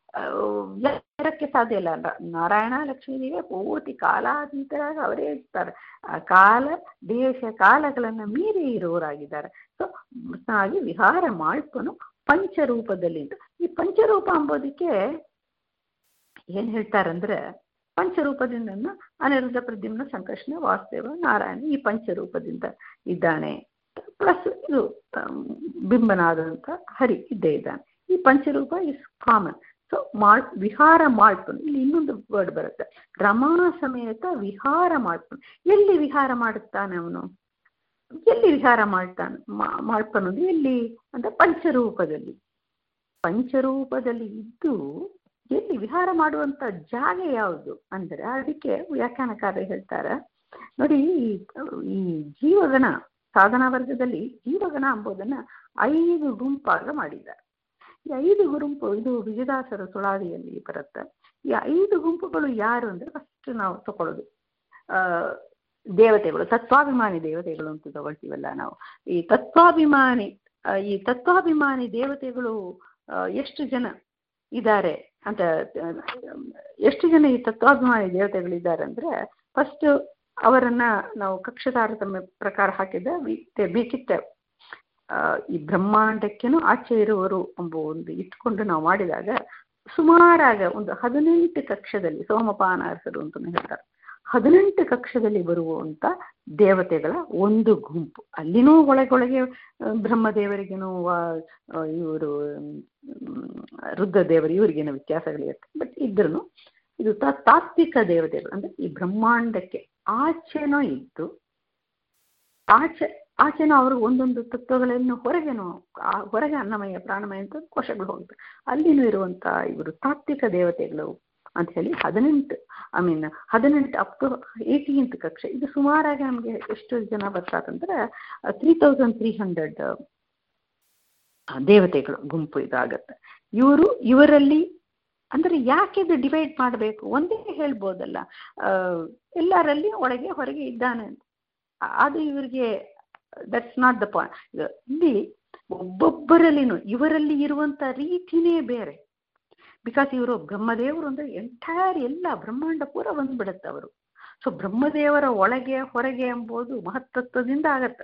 ಇರಕ್ಕೆ ಸಾಧ್ಯ ಇಲ್ಲ ನಾರಾಯಣ ಲಕ್ಷ್ಮೀದೇವಿ ಪೂರ್ತಿ ಕಾಲಾತೀತರಾಗಿ ಅವರೇ ಇರ್ತಾರೆ ಕಾಲ ದೇಶ ಕಾಲಗಳನ್ನು ಮೀರಿ ಇರುವವರಾಗಿದ್ದಾರೆ ಸೊ ಹಾಗೆ ವಿಹಾರ ಮಾಡ್ಕೊಂಡು ಪಂಚರೂಪದಲ್ಲಿ ಈ ಪಂಚರೂಪ ಅಂಬೋದಕ್ಕೆ ಏನ್ ಹೇಳ್ತಾರಂದ್ರೆ ಪಂಚರೂಪದಿಂದ ಅನಿರುದ್ಧ ಪ್ರದ್ಯುಮ್ನ ಸಂಕರ್ಷಣ ವಾಸುದೇವ ನಾರಾಯಣ ಈ ಪಂಚರೂಪದಿಂದ ಇದ್ದಾನೆ ಪ್ಲಸ್ ಇದು ಬಿಂಬನಾದಂಥ ಹರಿ ಇದ್ದೇ ಇದ್ದಾನೆ ಈ ಪಂಚರೂಪ ಇಸ್ ಕಾಮನ್ ಸೊ ಮಾಡ್ ವಿಹಾರ ಮಾಡ್ಕೊಂಡು ಇಲ್ಲಿ ಇನ್ನೊಂದು ವರ್ಡ್ ಬರುತ್ತೆ ರಮಾ ಸಮೇತ ವಿಹಾರ ಮಾಡ್ಕೊಂಡು ಎಲ್ಲಿ ವಿಹಾರ ಮಾಡುತ್ತಾನೆ ಅವನು ಎಲ್ಲಿ ವಿಹಾರ ಮಾಡ್ತಾನೆ ಮಾಡ್ಕೊಳ್ಳೋದು ಎಲ್ಲಿ ಅಂತ ಪಂಚರೂಪದಲ್ಲಿ ಪಂಚರೂಪದಲ್ಲಿ ಇದ್ದು ಎಲ್ಲಿ ವಿಹಾರ ಮಾಡುವಂತ ಜಾಗ ಯಾವುದು ಅಂದ್ರೆ ಅದಕ್ಕೆ ವ್ಯಾಖ್ಯಾನಕಾರ ಹೇಳ್ತಾರೆ ನೋಡಿ ಈ ಜೀವಗಣ ಸಾಧನಾ ವರ್ಗದಲ್ಲಿ ಜೀವಗಣ ಎಂಬುದನ್ನ ಐದು ಗುಂಪಾಗ ಮಾಡಿದ್ದಾರೆ ಈ ಐದು ಗುಂಪು ಇದು ವಿಜಯದಾಸರ ಸುಳಾದಿಯಲ್ಲಿ ಬರುತ್ತೆ ಈ ಐದು ಗುಂಪುಗಳು ಯಾರು ಅಂದ್ರೆ ಫಸ್ಟ್ ನಾವು ತಗೊಳ್ಳೋದು ಆ ದೇವತೆಗಳು ತತ್ವಾಭಿಮಾನಿ ದೇವತೆಗಳು ಅಂತ ತಗೊಳ್ತೀವಲ್ಲ ನಾವು ಈ ತತ್ವಾಭಿಮಾನಿ ಈ ತತ್ವಾಭಿಮಾನಿ ದೇವತೆಗಳು ಎಷ್ಟು ಜನ ಇದ್ದಾರೆ ಅಂತ ಎಷ್ಟು ಜನ ಈ ತತ್ವಾಭಿಮಾನಿ ದೇವತೆಗಳಿದ್ದಾರೆ ಅಂದ್ರೆ ಫಸ್ಟ್ ಅವರನ್ನ ನಾವು ಕಕ್ಷ ತಾರತಮ್ಯ ಪ್ರಕಾರ ಹಾಕಿದ ಬೇಕಿತ್ತ ಈ ಬ್ರಹ್ಮಾಂಡಕ್ಕೇನು ಆಚೆ ಇರುವರು ಎಂಬ ಒಂದು ಇಟ್ಕೊಂಡು ನಾವು ಮಾಡಿದಾಗ ಸುಮಾರಾಗ ಒಂದು ಹದಿನೆಂಟು ಕಕ್ಷದಲ್ಲಿ ಸೋಮಪಾನ ಅರಸರು ಅಂತ ಹೇಳ್ತಾರೆ ಹದಿನೆಂಟು ಕಕ್ಷದಲ್ಲಿ ಬರುವಂತ ದೇವತೆಗಳ ಒಂದು ಗುಂಪು ಅಲ್ಲಿನೂ ಒಳಗೊಳಗೆ ಬ್ರಹ್ಮದೇವರಿಗೇನು ಇವರು ರುದ್ರದೇವರು ಇವರಿಗೇನು ವ್ಯತ್ಯಾಸಗಳಿರುತ್ತೆ ಬಟ್ ಇದ್ರೂ ಇದು ತಾತ್ವಿಕ ದೇವತೆಗಳು ಅಂದ್ರೆ ಈ ಬ್ರಹ್ಮಾಂಡಕ್ಕೆ ಆಚೆನೋ ಇದ್ದು ಆಚೆ ಆಚೆನೋ ಅವರು ಒಂದೊಂದು ತತ್ವಗಳನ್ನು ಹೊರಗೇನೋ ಹೊರಗೆ ಅನ್ನಮಯ ಪ್ರಾಣಮಯ ಅಂತ ಕೋಶಗಳು ಹೋಗುತ್ತೆ ಅಲ್ಲಿನೂ ಇರುವಂತ ಇವರು ತಾತ್ವಿಕ ದೇವತೆಗಳು ಅಂತ ಹೇಳಿ ಹದಿನೆಂಟು ಐ ಮೀನ್ ಹದಿನೆಂಟು ಅಪ್ ಟು ಏಯ್ಟೀನ್ತ್ ಕಕ್ಷೆ ಇದು ಸುಮಾರಾಗಿ ನಮಗೆ ಎಷ್ಟು ಜನ ಬರ್ತಾರಂದ್ರೆ ತ್ರೀ ತೌಸಂಡ್ ತ್ರೀ ಹಂಡ್ರೆಡ್ ದೇವತೆಗಳು ಗುಂಪು ಇದಾಗತ್ತೆ ಇವರು ಇವರಲ್ಲಿ ಅಂದ್ರೆ ಯಾಕೆ ಇದು ಡಿವೈಡ್ ಮಾಡಬೇಕು ಒಂದೇ ಹೇಳ್ಬೋದಲ್ಲ ಎಲ್ಲರಲ್ಲಿ ಒಳಗೆ ಹೊರಗೆ ಇದ್ದಾನೆ ಅಂತ ಅದು ಇವರಿಗೆ ದಟ್ಸ್ ನಾಟ್ ದ ಪಾಯಿಂಟ್ ಇಲ್ಲಿ ಒಬ್ಬೊಬ್ಬರಲ್ಲಿನೂ ಇವರಲ್ಲಿ ಇರುವಂತ ರೀತಿನೇ ಬೇರೆ ಬಿಕಾಸ್ ಇವರು ಬ್ರಹ್ಮದೇವರು ಅಂದ್ರೆ ಎಂಟೈರ್ ಎಲ್ಲ ಬ್ರಹ್ಮಾಂಡ ಪೂರ ಬಂದ್ಬಿಡುತ್ತೆ ಅವರು ಸೊ ಬ್ರಹ್ಮದೇವರ ಒಳಗೆ ಹೊರಗೆ ಎಂಬುದು ಮಹತ್ತತ್ವದಿಂದ ಆಗತ್ತೆ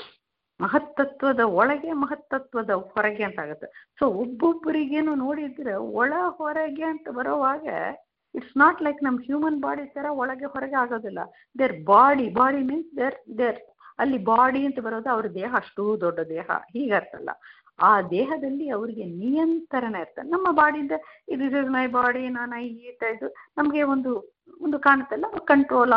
ಮಹತ್ತತ್ವದ ಒಳಗೆ ಮಹತ್ತತ್ವದ ಹೊರಗೆ ಅಂತ ಆಗುತ್ತೆ ಸೊ ಒಬ್ಬೊಬ್ಬರಿಗೇನು ನೋಡಿದ್ರೆ ಒಳ ಹೊರಗೆ ಅಂತ ಬರೋವಾಗ ಇಟ್ಸ್ ನಾಟ್ ಲೈಕ್ ನಮ್ಮ ಹ್ಯೂಮನ್ ಬಾಡಿ ಥರ ಒಳಗೆ ಹೊರಗೆ ಆಗೋದಿಲ್ಲ there body body means there there ಅಲ್ಲಿ ಬಾಡಿ ಅಂತ ಬರೋದು ಅವ್ರ ದೇಹ ಅಷ್ಟು ದೊಡ್ಡ ದೇಹ ಹೀಗರ್ತಲ್ಲ ಆ ದೇಹದಲ್ಲಿ ಅವರಿಗೆ ನಿಯಂತ್ರಣ ಇರ್ತದೆ ನಮ್ಮ ಬಾಡಿಯಿಂದ ಇದು ಇಸ್ ಮೈ ಬಾಡಿ ನಾನು ಈತ ಇದು ನಮಗೆ ಒಂದು ಒಂದು ಕಾಣುತ್ತಲ್ಲ ಕಂಟ್ರೋಲ್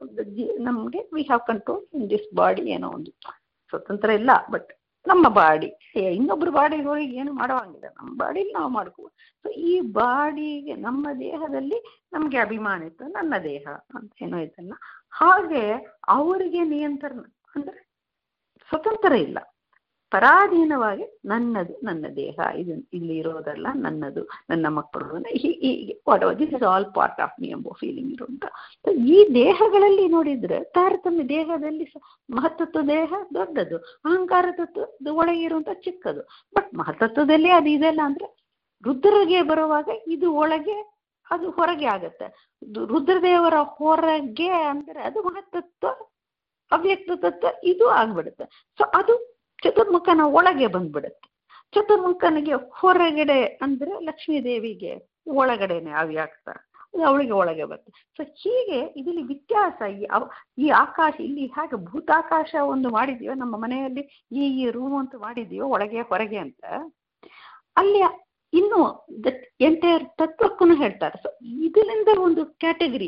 ನಮಗೆ we have control in this body ಏನೋ ಒಂದು ಸ್ವತಂತ್ರ ಇಲ್ಲ ಬಟ್ ನಮ್ಮ ಬಾಡಿ ಇನ್ನೊಬ್ರು ಬಾಡಿಗೆ ಹೋಗಿ ಏನು ಮಾಡೋಂಗಿಲ್ಲ ನಮ್ಮ ಬಾಡಿಲಿ ನಾವು ಮಾಡ್ಕೋ ಸೊ ಈ ಬಾಡಿಗೆ ನಮ್ಮ ದೇಹದಲ್ಲಿ ನಮಗೆ ಅಭಿಮಾನ ಇತ್ತು ನನ್ನ ದೇಹ ಅಂತ ಏನೋ ಇದಲ್ಲ ಹಾಗೆ ಅವರಿಗೆ ನಿಯಂತ್ರಣ ಅಂದ್ರೆ ಸ್ವತಂತ್ರ ಇಲ್ಲ ಪರಾಧೀನವಾಗಿ ನನ್ನದು ನನ್ನ ದೇಹ ಇದು ಇಲ್ಲಿ ಇರೋದಲ್ಲ ನನ್ನದು ನನ್ನ ಮಕ್ಕಳು ಹೀಗೆ what this is all part of me ಎಂಬ ಫೀಲಿಂಗ್ ಇರುವಂತ ಈ ದೇಹಗಳಲ್ಲಿ ನೋಡಿದ್ರೆ ತಾರತಮ್ಯ ದೇಹದಲ್ಲಿ ಮಹತ್ತತ್ವ ದೇಹ ದೊಡ್ಡದು ಅಹಂಕಾರ ತತ್ವದ ಒಳಗೆ ಇರುವಂತ ಚಿಕ್ಕದು ಬಟ್ ಮಹತ್ತತ್ವದಲ್ಲಿ ಅದು ಇದೆಲ್ಲ ಅಂದ್ರೆ ರುದ್ರಗೆ ಬರುವಾಗ ಇದು ಒಳಗೆ ಅದು ಹೊರಗೆ ಆಗತ್ತೆ ರುದ್ರದೇವರ ಹೊರಗೆ ಅಂದ್ರೆ ಅದು ಮಹತ್ತತ್ವ ಅವ್ಯಕ್ತ ತತ್ವ ಇದು ಆಗ್ಬಿಡುತ್ತೆ ಸೊ ಅದು ಚತುರ್ಮುಖನ ಒಳಗೆ ಬಂದ್ಬಿಡುತ್ತೆ ಚತುರ್ಮುಖನಿಗೆ ಹೊರಗಡೆ ಅಂದ್ರೆ ಲಕ್ಷ್ಮೀ ದೇವಿಗೆ ಒಳಗಡೆನೆ ಅವ್ಯಾಕ್ತ ಅವಳಿಗೆ ಒಳಗೆ ಬರುತ್ತೆ ಸೊ ಹೀಗೆ ಇದರಲ್ಲಿ ವ್ಯತ್ಯಾಸ ಈ ಈ ಆಕಾಶ ಇಲ್ಲಿ ಹಾಗೆ ಭೂತಾಕಾಶ ಒಂದು ಮಾಡಿದೀವೋ ನಮ್ಮ ಮನೆಯಲ್ಲಿ ಈ ಈ ರೂಮ್ ಅಂತ ಮಾಡಿದೀವೋ ಒಳಗೆ ಹೊರಗೆ ಅಂತ ಅಲ್ಲಿ ಇನ್ನು ಎಂಟೈರ್ ತತ್ವಕ್ಕೂ ಹೇಳ್ತಾರೆ ಸೊ ಇದರಿಂದ ಒಂದು ಕ್ಯಾಟಗರಿ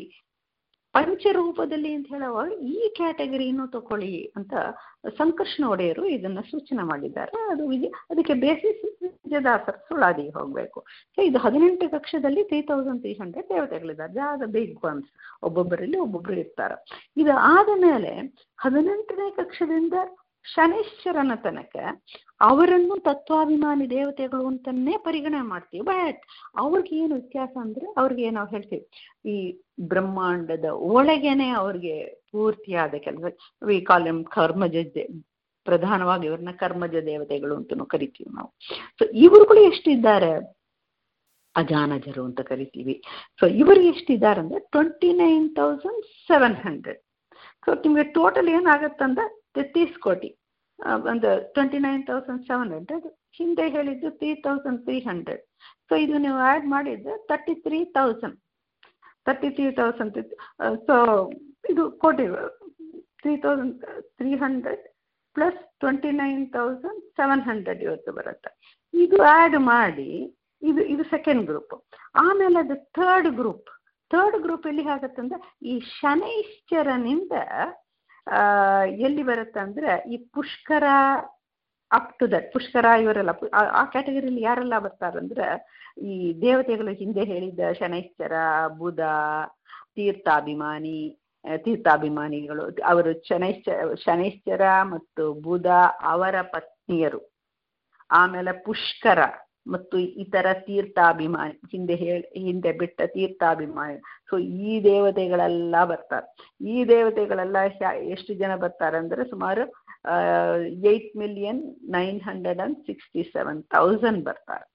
ಪಂಚರೂಪದಲ್ಲಿ ಅಂತ ಹೇಳುವಾಗ ಈ ಕ್ಯಾಟಗರಿನೂ ತಗೊಳ್ಳಿ ಅಂತ ಸಂಕರ್ಷಣ ಒಡೆಯರು ಇದನ್ನ ಸೂಚನೆ ಮಾಡಿದ್ದಾರೆ ಅದು ವಿಜಯ ಅದಕ್ಕೆ ಬೇಸಿಸ್ ವಿಜಯದಾಸರ ಸುಳಾದಿಗೆ ಹೋಗಬೇಕು ಸೊ ಇದು ಹದಿನೆಂಟು ಕಕ್ಷದಲ್ಲಿ ತ್ರೀ ತೌಸಂಡ್ ತ್ರೀ ಹಂಡ್ರೆಡ್ ದೇವತೆಗಳಿದ್ದಾರೆ ಜಾಗ ಬಿಗ್ ಒನ್ಸ್ ಒಬ್ಬೊಬ್ಬರಲ್ಲಿ ಒಬ್ಬೊಬ್ಬರು ಇರ್ತಾರೆ ಇದು ಆದ ಮೇಲೆ ಹದಿನೆಂಟನೇ ಕಕ್ಷದಿಂದ ಶನೈಶ್ವರನ ತನಕ ಅವರನ್ನು ತತ್ವಾಭಿಮಾನಿ ದೇವತೆಗಳು ಅಂತಲೇ ಪರಿಗಣನೆ ಮಾಡ್ತೀವಿ ಬಟ್ ಅವ್ರಿಗೆ ಏನು ವ್ಯತ್ಯಾಸ ಅಂದ್ರೆ ಅವ್ರಿಗೆ ನಾವು ಹೇಳ್ತೀವಿ ಈ ಬ್ರಹ್ಮಾಂಡದ ಒಳಗೇನೆ ಅವ್ರಿಗೆ ಪೂರ್ತಿಯಾದ ಕೆಲಸ ವಿ ಕಾಲ್ ಎಂ ಕರ್ಮಜ ಪ್ರಧಾನವಾಗಿ ಇವ್ರನ್ನ ಕರ್ಮಜ ದೇವತೆಗಳು ಅಂತಲೂ ಕರಿತೀವಿ ನಾವು ಸೊ ಇವುಗಳು ಎಷ್ಟಿದ್ದಾರೆ ಅಜಾನಜರು ಅಂತ ಕರಿತೀವಿ ಸೊ ಇವರು ಎಷ್ಟಿದ್ದಾರೆ ಅಂದ್ರೆ twenty nine thousand seven hundred so ನಿಮಗೆ ಟೋಟಲ್ ಏನಾಗತ್ತಂದ್ರೆ ತೆತ್ತೀಸ್ ಕೋಟಿ ಒಂದು twenty nine thousand seven hundred ಹಿಂದೆ ಹೇಳಿದ್ದು three thousand three hundred so ಇದು ನೀವು ಆ್ಯಡ್ ಮಾಡಿದ್ರೆ thirty three thousand thirty three thousand so ಇದು ಕೋಟಿ three thousand three hundred plus twenty nine thousand seven hundred ಇವತ್ತು ಬರುತ್ತೆ ಇದು ಆ್ಯಡ್ ಮಾಡಿ ಇದು ಇದು ಸೆಕೆಂಡ್ ಗ್ರೂಪ್ ಆಮೇಲೆ ಅದು ಥರ್ಡ್ ಗ್ರೂಪ್ ಥರ್ಡ್ ಗ್ರೂಪ್ ಎಲ್ಲಿ ಆಗುತ್ತಂದ್ರೆ ಈ ಶನೈಶ್ಚರನಿಂದ ಎಲ್ಲಿ ಬರುತ್ತೆ ಅಂದ್ರೆ ಈ Pushkara up to that Pushkara ಇವರೆಲ್ಲ ಆ ಕ್ಯಾಟಗರಿಯಲ್ಲಿ ಯಾರೆಲ್ಲ ಬರ್ತಾರಂದ್ರೆ ಈ ದೇವತೆಗಳು ಹಿಂದೆ ಹೇಳಿದ್ದ ಶನೈಶ್ಚರ ಬುಧ ತೀರ್ಥಾಭಿಮಾನಿ ತೀರ್ಥಾಭಿಮಾನಿಗಳು ಅವರು ಶನೈಶ್ಚ ಶನೈಶ್ಚರ ಮತ್ತು ಬುಧ ಅವರ ಪತ್ನಿಯರು ಆಮೇಲೆ ಪುಷ್ಕರ ಮತ್ತು ಇತರ ತೀರ್ಥಾಭಿಮಾನಿ ಹಿಂದೆ ಹೇಳಿ ಹಿಂದೆ ಬಿಟ್ಟ ತೀರ್ಥಾಭಿಮಾನಿ ಸೊ ಈ ದೇವತೆಗಳೆಲ್ಲ ಬರ್ತಾರೆ ಈ ದೇವತೆಗಳೆಲ್ಲ ಎಷ್ಟು ಜನ ಬರ್ತಾರೆ ಅಂದರೆ ಸುಮಾರು eight million nine hundred and sixty seven thousand ಬರ್ತಾರೆ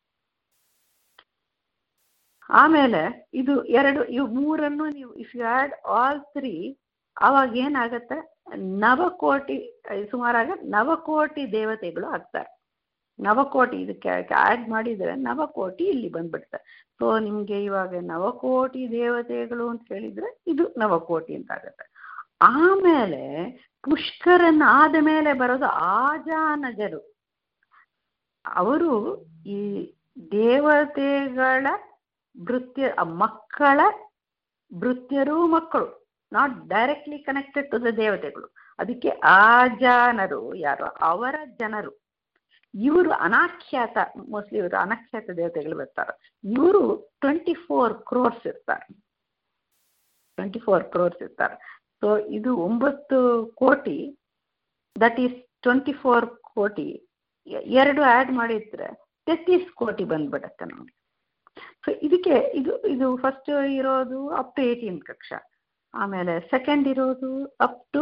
ಆಮೇಲೆ ಇದು ಎರಡು ಇವು ಮೂರನ್ನು ನೀವು if you add all three ಅವಾಗ ಏನಾಗತ್ತೆ ನವಕೋಟಿ ಸುಮಾರಾಗ ನವಕೋಟಿ ದೇವತೆಗಳು ಆಗ್ತಾರೆ ನವಕೋಟಿ ಇದಕ್ಕೆ ಆ್ಯಡ್ ಮಾಡಿದರೆ ನವಕೋಟಿ ಇಲ್ಲಿ ಬಂದ್ಬಿಡುತ್ತೆ ಸೊ ನಿಮಗೆ ಇವಾಗ ನವಕೋಟಿ ದೇವತೆಗಳು ಅಂತ ಹೇಳಿದರೆ ಇದು ನವಕೋಟಿ ಅಂತ ಆಗುತ್ತೆ ಆಮೇಲೆ ಪುಷ್ಕರನ್ ಆದ ಮೇಲೆ ಬರೋದು ಆಜಾನಜರು ಅವರು ಈ ದೇವತೆಗಳ ಭೃತ್ಯ ಮಕ್ಕಳ ಭೃತ್ಯರು ಮಕ್ಕಳು not directly connected to the ದೇವತೆಗಳು ಅದಕ್ಕೆ ಆಜಾನರು ಯಾರು ಅವರ ಜನರು ಇವರು ಅನಾಖ್ಯಾತ ಮೋಸ್ಟ್ಲಿ ಇವರು ಅನಾಖ್ಯಾತ ದೇವತೆಗಳು ಬರ್ತಾರೆ ಇವರು ಟ್ವೆಂಟಿ ಫೋರ್ ಕ್ರೋರ್ಸ್ ಇರ್ತಾರೆ ಟ್ವೆಂಟಿ ಫೋರ್ ಕ್ರೋರ್ಸ್ ಇರ್ತಾರೆ ಸೊ ಇದು ಒಂಬತ್ತು ಕೋಟಿ ದಟ್ ಈಸ್ ಟ್ವೆಂಟಿ ಫೋರ್ ಕೋಟಿ ಎರಡು ಆ್ಯಡ್ ಮಾಡಿದ್ರೆ ತೆತ್ತೀಸ್ ಕೋಟಿ ಬಂದ್ಬಿಡತ್ತೆ ನಮಗೆ ಸೊ ಇದಕ್ಕೆ ಇದು ಇದು ಫಸ್ಟ್ ಇರೋದು ಅಪ್ ಟು ಏಯ್ಟೀನ್ ಕಕ್ಷಾ ಆಮೇಲೆ ಸೆಕೆಂಡ್ ಇರೋದು ಅಪ್ ಟು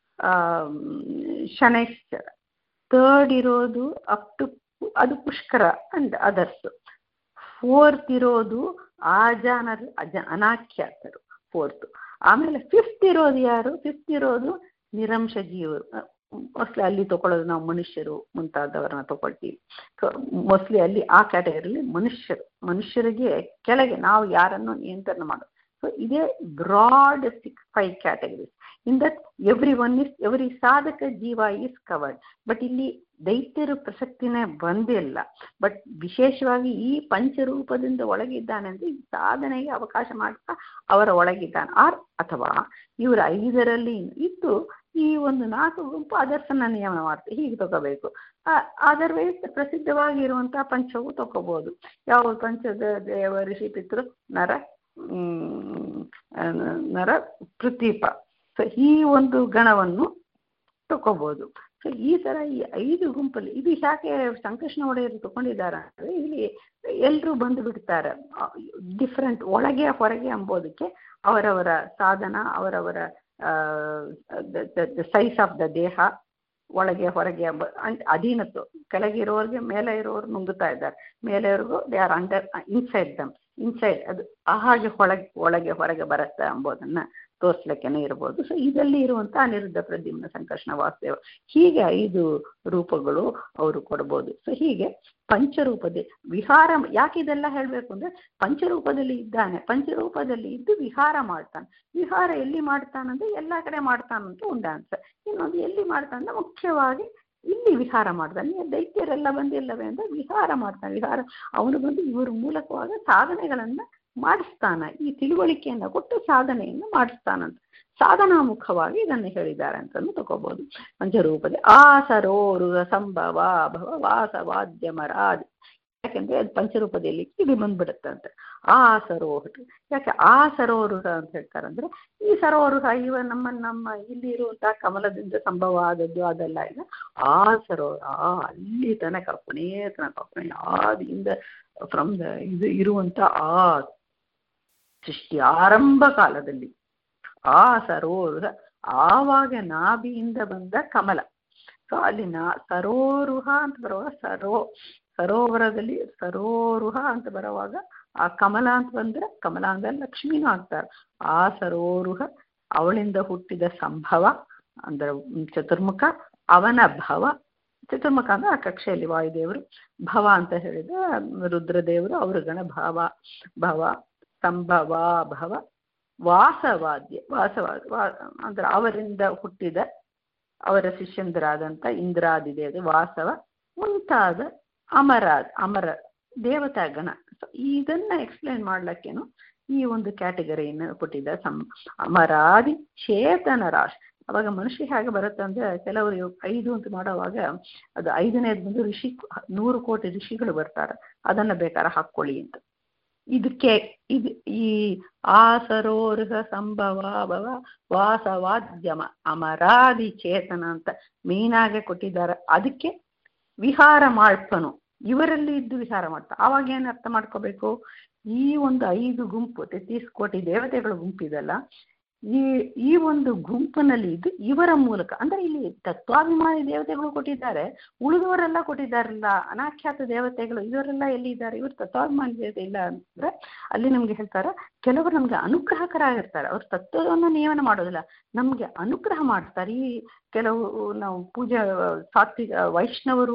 ಶನೈಶ್ಚರ ಥರ್ಡ್ ಇರೋದು ಅಪ್ ಟು ಅದು ಪುಷ್ಕರ ಅಂಡ್ ಅದರ್ಸ್ ಫೋರ್ತ್ ಇರೋದು ಆಜಾನರು ಅಜ ಅನಾಖ್ಯಾತರು ಫೋರ್ತ್ ಆಮೇಲೆ ಫಿಫ್ತ್ ಇರೋದು ಯಾರು ಫಿಫ್ತ್ ಇರೋದು ನಿರಂಶ ಜೀವರು ಮೋಸ್ಟ್ಲಿ ಅಲ್ಲಿ ತಗೊಳ್ಳೋದು ನಾವು ಮನುಷ್ಯರು ಮುಂತಾದವರನ್ನ ತಗೊಳ್ತೀವಿ ಸೊ ಮೋಸ್ಟ್ಲಿ ಅಲ್ಲಿ ಆ ಕ್ಯಾಟಗರಿಲಿ ಮನುಷ್ಯರು ಮನುಷ್ಯರಿಗೆ ಕೆಳಗೆ ನಾವು ಯಾರನ್ನು ನಿಯಂತ್ರಣ ಮಾಡೋದು ಸೊ ಇದೇ broad six five categories in that every one is every ಸಾಧಕ ಜೀವ ಈಸ್ ಕವರ್ಡ್ ಬಟ್ ಇಲ್ಲಿ ದೈತ್ಯರು ಪ್ರಸಕ್ತಿನೇ ಬಂದಿಲ್ಲ ಬಟ್ ವಿಶೇಷವಾಗಿ ಈ ಪಂಚರೂಪದಿಂದ ಒಳಗಿದ್ದಾನೆ ಅಂದರೆ ಈ ಸಾಧನೆಗೆ ಅವಕಾಶ ಮಾಡ್ತಾ ಅವರ ಒಳಗಿದ್ದಾನೆ ಆರ್ ಅಥವಾ ಇವರ ಐದರಲ್ಲಿ ಇದ್ದು ಈ ಒಂದು ನಾಲ್ಕು ಗುಂಪು ಅದರ್ಸನ್ನ ನಿಯಮನ ಮಾಡ್ತೀವಿ ಹೀಗೆ ತಗೋಬೇಕು ಅದರ್ವೈಸ್ ಪ್ರಸಿದ್ಧವಾಗಿರುವಂತಹ ಪಂಚವು ತಗೋಬಹುದು ಯಾವ ಪಂಚದ ದೇವ ಋಷಿ ಪಿತೃ ನರ ನರ ಪೃಥ್ವೀಪ ಸೊ ಈ ಒಂದು ಗಣವನ್ನು ತಗೋಬಹುದು ಸೊ ಈ ಥರ ಈ ಐದು ಗುಂಪಲ್ಲಿ ಇದು ಯಾಕೆ ಸಂಕೃಷ್ಣ ಒಡೆಯರು ತಗೊಂಡಿದ್ದಾರೆ ಅಂದರೆ ಇಲ್ಲಿ ಎಲ್ಲರೂ ಬಂದು ಬಿಡ್ತಾರೆ ಡಿಫ್ರೆಂಟ್ ಒಳಗೆ ಹೊರಗೆ ಎಂಬುದಕ್ಕೆ ಅವರವರ ಸಾಧನ ಅವರವರ ಸೈಜ್ ಆಫ್ ದ ದೇಹ ಒಳಗೆ ಹೊರಗೆ ಎಂಬ ಅಧೀನತ್ತು ಕೆಳಗೆ ಇರೋರಿಗೆ ಮೇಲೆ ಇರೋರು ನುಂಗುತ್ತಾ ಇದ್ದಾರೆ ಮೇಲೆ ಇರೋರು they are under inside them inside ಅದು ಹಾಗೆ ಒಳಗೆ ಒಳಗೆ ಹೊರಗೆ ಬರುತ್ತೆ ಎಂಬುದನ್ನು ತೋರಿಸ್ಲಿಕ್ಕೇನೆ ಇರ್ಬೋದು ಸೊ ಇದರಲ್ಲಿ ಇರುವಂಥ ಅನಿರುದ್ಧ ಪ್ರದ್ಯುಮ್ನ ಸಂಕರ್ಷಣ ವಾಸುದೇವ ಹೀಗೆ ಐದು ರೂಪಗಳು ಅವರು ಕೊಡ್ಬೋದು ಸೊ ಹೀಗೆ ಪಂಚರೂಪದೇ ವಿಹಾರ ಯಾಕೆ ಇದೆಲ್ಲ ಹೇಳಬೇಕು ಅಂದರೆ ಪಂಚರೂಪದಲ್ಲಿ ಇದ್ದಾನೆ ಪಂಚರೂಪದಲ್ಲಿ ಇದ್ದು ವಿಹಾರ ಮಾಡ್ತಾನೆ ವಿಹಾರ ಎಲ್ಲಿ ಮಾಡ್ತಾನಂದ್ರೆ ಎಲ್ಲ ಕಡೆ ಮಾಡ್ತಾನಂತ ಒಂದು ಆನ್ಸರ್ ಇನ್ನೊಂದು ಎಲ್ಲಿ ಮಾಡ್ತಾನೆ ಮುಖ್ಯವಾಗಿ ಇಲ್ಲಿ ವಿಹಾರ ಮಾಡ್ತಾನೆ ದೈತ್ಯರೆಲ್ಲ ಬಂದಿಲ್ಲವೇ ಅಂದರೆ ವಿಹಾರ ಮಾಡ್ತಾನೆ ವಿಹಾರ ಅವನು ಬಂದು ಇವ್ರ ಮೂಲಕವಾಗಿ ಸಾಧನೆಗಳನ್ನು ಮಾಡಿಸ್ತಾನ ಈ ತಿಳುವಳಿಕೆಯನ್ನು ಕೊಟ್ಟು ಸಾಧನೆಯನ್ನು ಮಾಡಿಸ್ತಾನಂತ ಸಾಧನಾಮುಖವಾಗಿ ಇದನ್ನು ಹೇಳಿದ್ದಾರೆ ಅಂತಲೂ ತಗೋಬಹುದು ಪಂಚರೂಪದ ಆಸರೋರು ಸಂಭವ ಭವ ವಾಸವಾದ್ಯಮರಾದ್ ಯಾಕೆಂದ್ರೆ ಅದು ಪಂಚರೂಪದಲ್ಲಿ ಇದು ಬಂದ್ಬಿಡುತ್ತಂತೆ ಆ ಸರೋಹರು ಯಾಕೆ ಆ ಸರೋರುಹ ಅಂತ ಹೇಳ್ತಾರಂದ್ರೆ ಈ ಸರೋರುಹ ಇವ ನಮ್ಮ ನಮ್ಮ ಇಲ್ಲಿ ಇರುವಂತಹ ಕಮಲದಿಂದ ಸಂಭವ ಆದದ್ದು ಅದೆಲ್ಲ ಇಲ್ಲ ಆ ಸರೋವರ ಆ ಅಲ್ಲಿ ತನಕ ಕೊನೆಯ ತನಕ ಕೊನೆಯ ಆದಿಯಿಂದ ಫ್ರಮ್ ದ ಇದು ಇರುವಂತ ಆ ಸೃಷ್ಟಿ ಆರಂಭ ಕಾಲದಲ್ಲಿ ಆ ಸರೋರುಹ ಆವಾಗ ನಾಭಿಯಿಂದ ಬಂದ ಕಮಲ ಸೊ ಅಲ್ಲಿ ನಾ ಸರೋರುಹ ಅಂತ ಬರುವಾಗ ಸರೋ ಸರೋವರದಲ್ಲಿ ಸರೋರುಹ ಅಂತ ಬರುವಾಗ ಆ ಕಮಲ ಅಂತ ಬಂದ್ರೆ ಕಮಲ ಅಂದ್ರೆ ಲಕ್ಷ್ಮೀನೂ ಆಗ್ತಾರೆ ಆ ಸರೋರುಹ ಅವಳಿಂದ ಹುಟ್ಟಿದ ಸಂಭವ ಅಂದ್ರೆ ಚತುರ್ಮುಖ ಅವನ ಭವ ಚತುರ್ಮುಖ ಅಂದ್ರೆ ಆ ಕಕ್ಷೆಯಲ್ಲಿ ವಾಯುದೇವರು ಭವ ಅಂತ ಹೇಳಿದ್ರೆ ರುದ್ರದೇವರು ಅವ್ರ ಗಣ ಭಾವ ಭವ ಸಂಭವ ಭವ ವಾಸವಾದ್ಯ ವಾಸವಾದ ಅಂದ್ರೆ ಅವರಿಂದ ಹುಟ್ಟಿದ ಅವರ ಶಿಷ್ಯಂದರಾದಂಥ ಇಂದ್ರಾದಿದೇವ ವಾಸವ ಮುಂತಾದ ಅಮರ ಅಮರ ದೇವತಾ ಗಣ ಇದನ್ನ ಎಕ್ಸ್ಪ್ಲೇನ್ ಮಾಡ್ಲಿಕ್ಕೇನು ಈ ಒಂದು ಕ್ಯಾಟಗರಿಯನ್ನು ಕೊಟ್ಟಿದ್ದ ಸಂ ಅಮರಾದಿ ಚೇತನ ರಾಶಿ ಅವಾಗ ಮನುಷ್ಯ ಹೇಗೆ ಬರುತ್ತೆ ಅಂದ್ರೆ ಕೆಲವರು ಐದು ಅಂತ ಮಾಡುವಾಗ ಅದು ಐದನೇದು ಬಂದು ಋಷಿ ನೂರು ಕೋಟಿ ಋಷಿಗಳು ಬರ್ತಾರೆ ಅದನ್ನ ಬೇಕಾದ್ರೆ ಹಾಕ್ಕೊಳ್ಳಿ ಅಂತ ಇದಕ್ಕೆ ಇದು ಈ ಆಸರೋರ್ಹ ಸಂಭವ ಭವ ವಾಸವಾದ್ಯಮ ಅಮರಾದಿ ಚೇತನ ಅಂತ ಮೀನಾಗೆ ಕೊಟ್ಟಿದ್ದಾರೆ ಅದಕ್ಕೆ ವಿಹಾರ ಮಾಡ್ಪನು ಇವರಲ್ಲಿ ಇದ್ದು ವಿಹಾರ ಮಾಡ್ತಾ ಆವಾಗ ಏನು ಅರ್ಥ ಮಾಡ್ಕೋಬೇಕು ಈ ಒಂದು ಐದು ಗುಂಪು ತೆತ್ತೀಸ್ ಕೋಟಿ ದೇವತೆಗಳ ಗುಂಪಿದಲ್ಲ ಈ ಈ ಒಂದು ಗುಂಪಿನಲ್ಲಿ ಇದ್ದು ಇವರ ಮೂಲಕ ಅಂದ್ರೆ ಇಲ್ಲಿ ತತ್ವಾಭಿಮಾನಿ ದೇವತೆಗಳು ಕೊಟ್ಟಿದ್ದಾರೆ ಉಳಿದವರೆಲ್ಲ ಕೊಟ್ಟಿದ್ದಾರಲ್ಲ ಅನಾಖ್ಯಾತ ದೇವತೆಗಳು ಇವರೆಲ್ಲ ಎಲ್ಲಿ ಇದ್ದಾರೆ ಇವರು ತತ್ವಾಭಿಮಾನಿ ದೇವತೆ ಇಲ್ಲ ಅಂದ್ರೆ ಅಲ್ಲಿ ನಮ್ಗೆ ಹೇಳ್ತಾರೆ ಕೆಲವರು ನಮ್ಗೆ ಅನುಗ್ರಹಕರಾಗಿರ್ತಾರೆ ಅವ್ರ ತತ್ವವನ್ನು ನಿಯಮನ ಮಾಡೋದಿಲ್ಲ ನಮ್ಗೆ ಅನುಗ್ರಹ ಮಾಡ್ತಾರೆ ಈ ಕೆಲವು ನಾವು ಪೂಜಾ ಸಾತ್ವಿಕ ವೈಷ್ಣವರು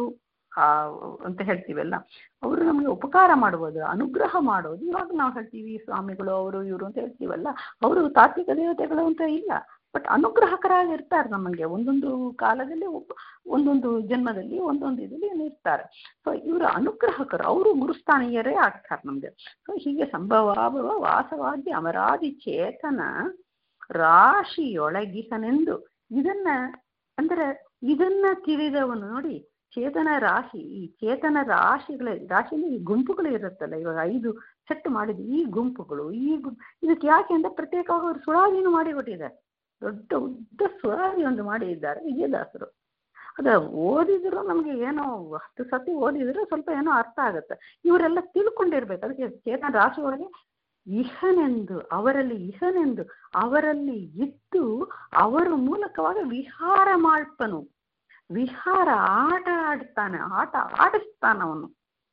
ಆ ಅಂತ ಹೇಳ್ತೀವಲ್ಲ ಅವರು ನಮಗೆ ಉಪಕಾರ ಮಾಡುವುದು ಅನುಗ್ರಹ ಮಾಡೋದು ಇವಾಗ ನಾವು ಹೇಳ್ತೀವಿ ಸ್ವಾಮಿಗಳು ಅವರು ಇವರು ಅಂತ ಹೇಳ್ತೀವಲ್ಲ ಅವರು ತಾತ್ವಿಕ ದೇವತೆಗಳು ಅಂತ ಇಲ್ಲ ಬಟ್ ಅನುಗ್ರಹಕರಾಗಿ ಇರ್ತಾರೆ ನಮಗೆ ಒಂದೊಂದು ಕಾಲದಲ್ಲಿ ಒಬ್ಬ ಒಂದೊಂದು ಜನ್ಮದಲ್ಲಿ ಒಂದೊಂದು ಇದರಲ್ಲಿ ಇರ್ತಾರೆ ಸೊ ಇವರು ಅನುಗ್ರಹಕರು ಅವರು ಗುರುಸ್ಥಾನೀಯರೇ ಆಗ್ತಾರೆ ನಮಗೆ ಸೊ ಹೀಗೆ ಸಂಭವಾಭವ ವಾಸವಾಗಿ ಅಮರಾದಿ ಚೇತನ ರಾಶಿಯೊಳಗಿಸನೆಂದು ಇದನ್ನ ಅಂದ್ರೆ ಇದನ್ನ ತಿಳಿದವನು ನೋಡಿ ಚೇತನ ರಾಶಿ ಈ ಚೇತನ ರಾಶಿಗಳ ರಾಶಿಯಲ್ಲಿ ಈ ಗುಂಪುಗಳು ಇರುತ್ತಲ್ಲ ಇವಾಗ ಐದು ಸೆಟ್ ಮಾಡಿದ ಈ ಗುಂಪುಗಳು ಈ ಗು ಇದಕ್ಕೆ ಯಾಕೆ ಅಂದ್ರೆ ಪ್ರತ್ಯೇಕವಾಗಿ ಅವರು ಸುಳಾದಿನೂ ಮಾಡಿಕೊಟ್ಟಿದ್ದಾರೆ ದೊಡ್ಡ ಉದ್ದ ಸುಳಾದಿ ಒಂದು ಮಾಡಿದ್ದಾರೆ ವಿಜಯದಾಸರು ಅದ ಓದಿದ್ರು ನಮಗೆ ಏನೋ ಹತ್ತು ಸತಿ ಓದಿದ್ರೆ ಸ್ವಲ್ಪ ಏನೋ ಅರ್ಥ ಆಗುತ್ತೆ ಇವರೆಲ್ಲ ತಿಳ್ಕೊಂಡಿರ್ಬೇಕು ಅದಕ್ಕೆ ಚೇತನ ರಾಶಿ ಒಳಗೆ ಇಹನೆಂದು ಅವರಲ್ಲಿ ಇಹನೆಂದು ಅವರಲ್ಲಿ ಇದ್ದು ಅವರ ಮೂಲಕವಾಗಿ ವಿಹಾರ ಮಾಡ್ಪನು ವಿಹಾರ ಆಟ ಆಡ್ತಾನೆ ಆಟ ಆಡಿಸ್ತಾನ ಅವನು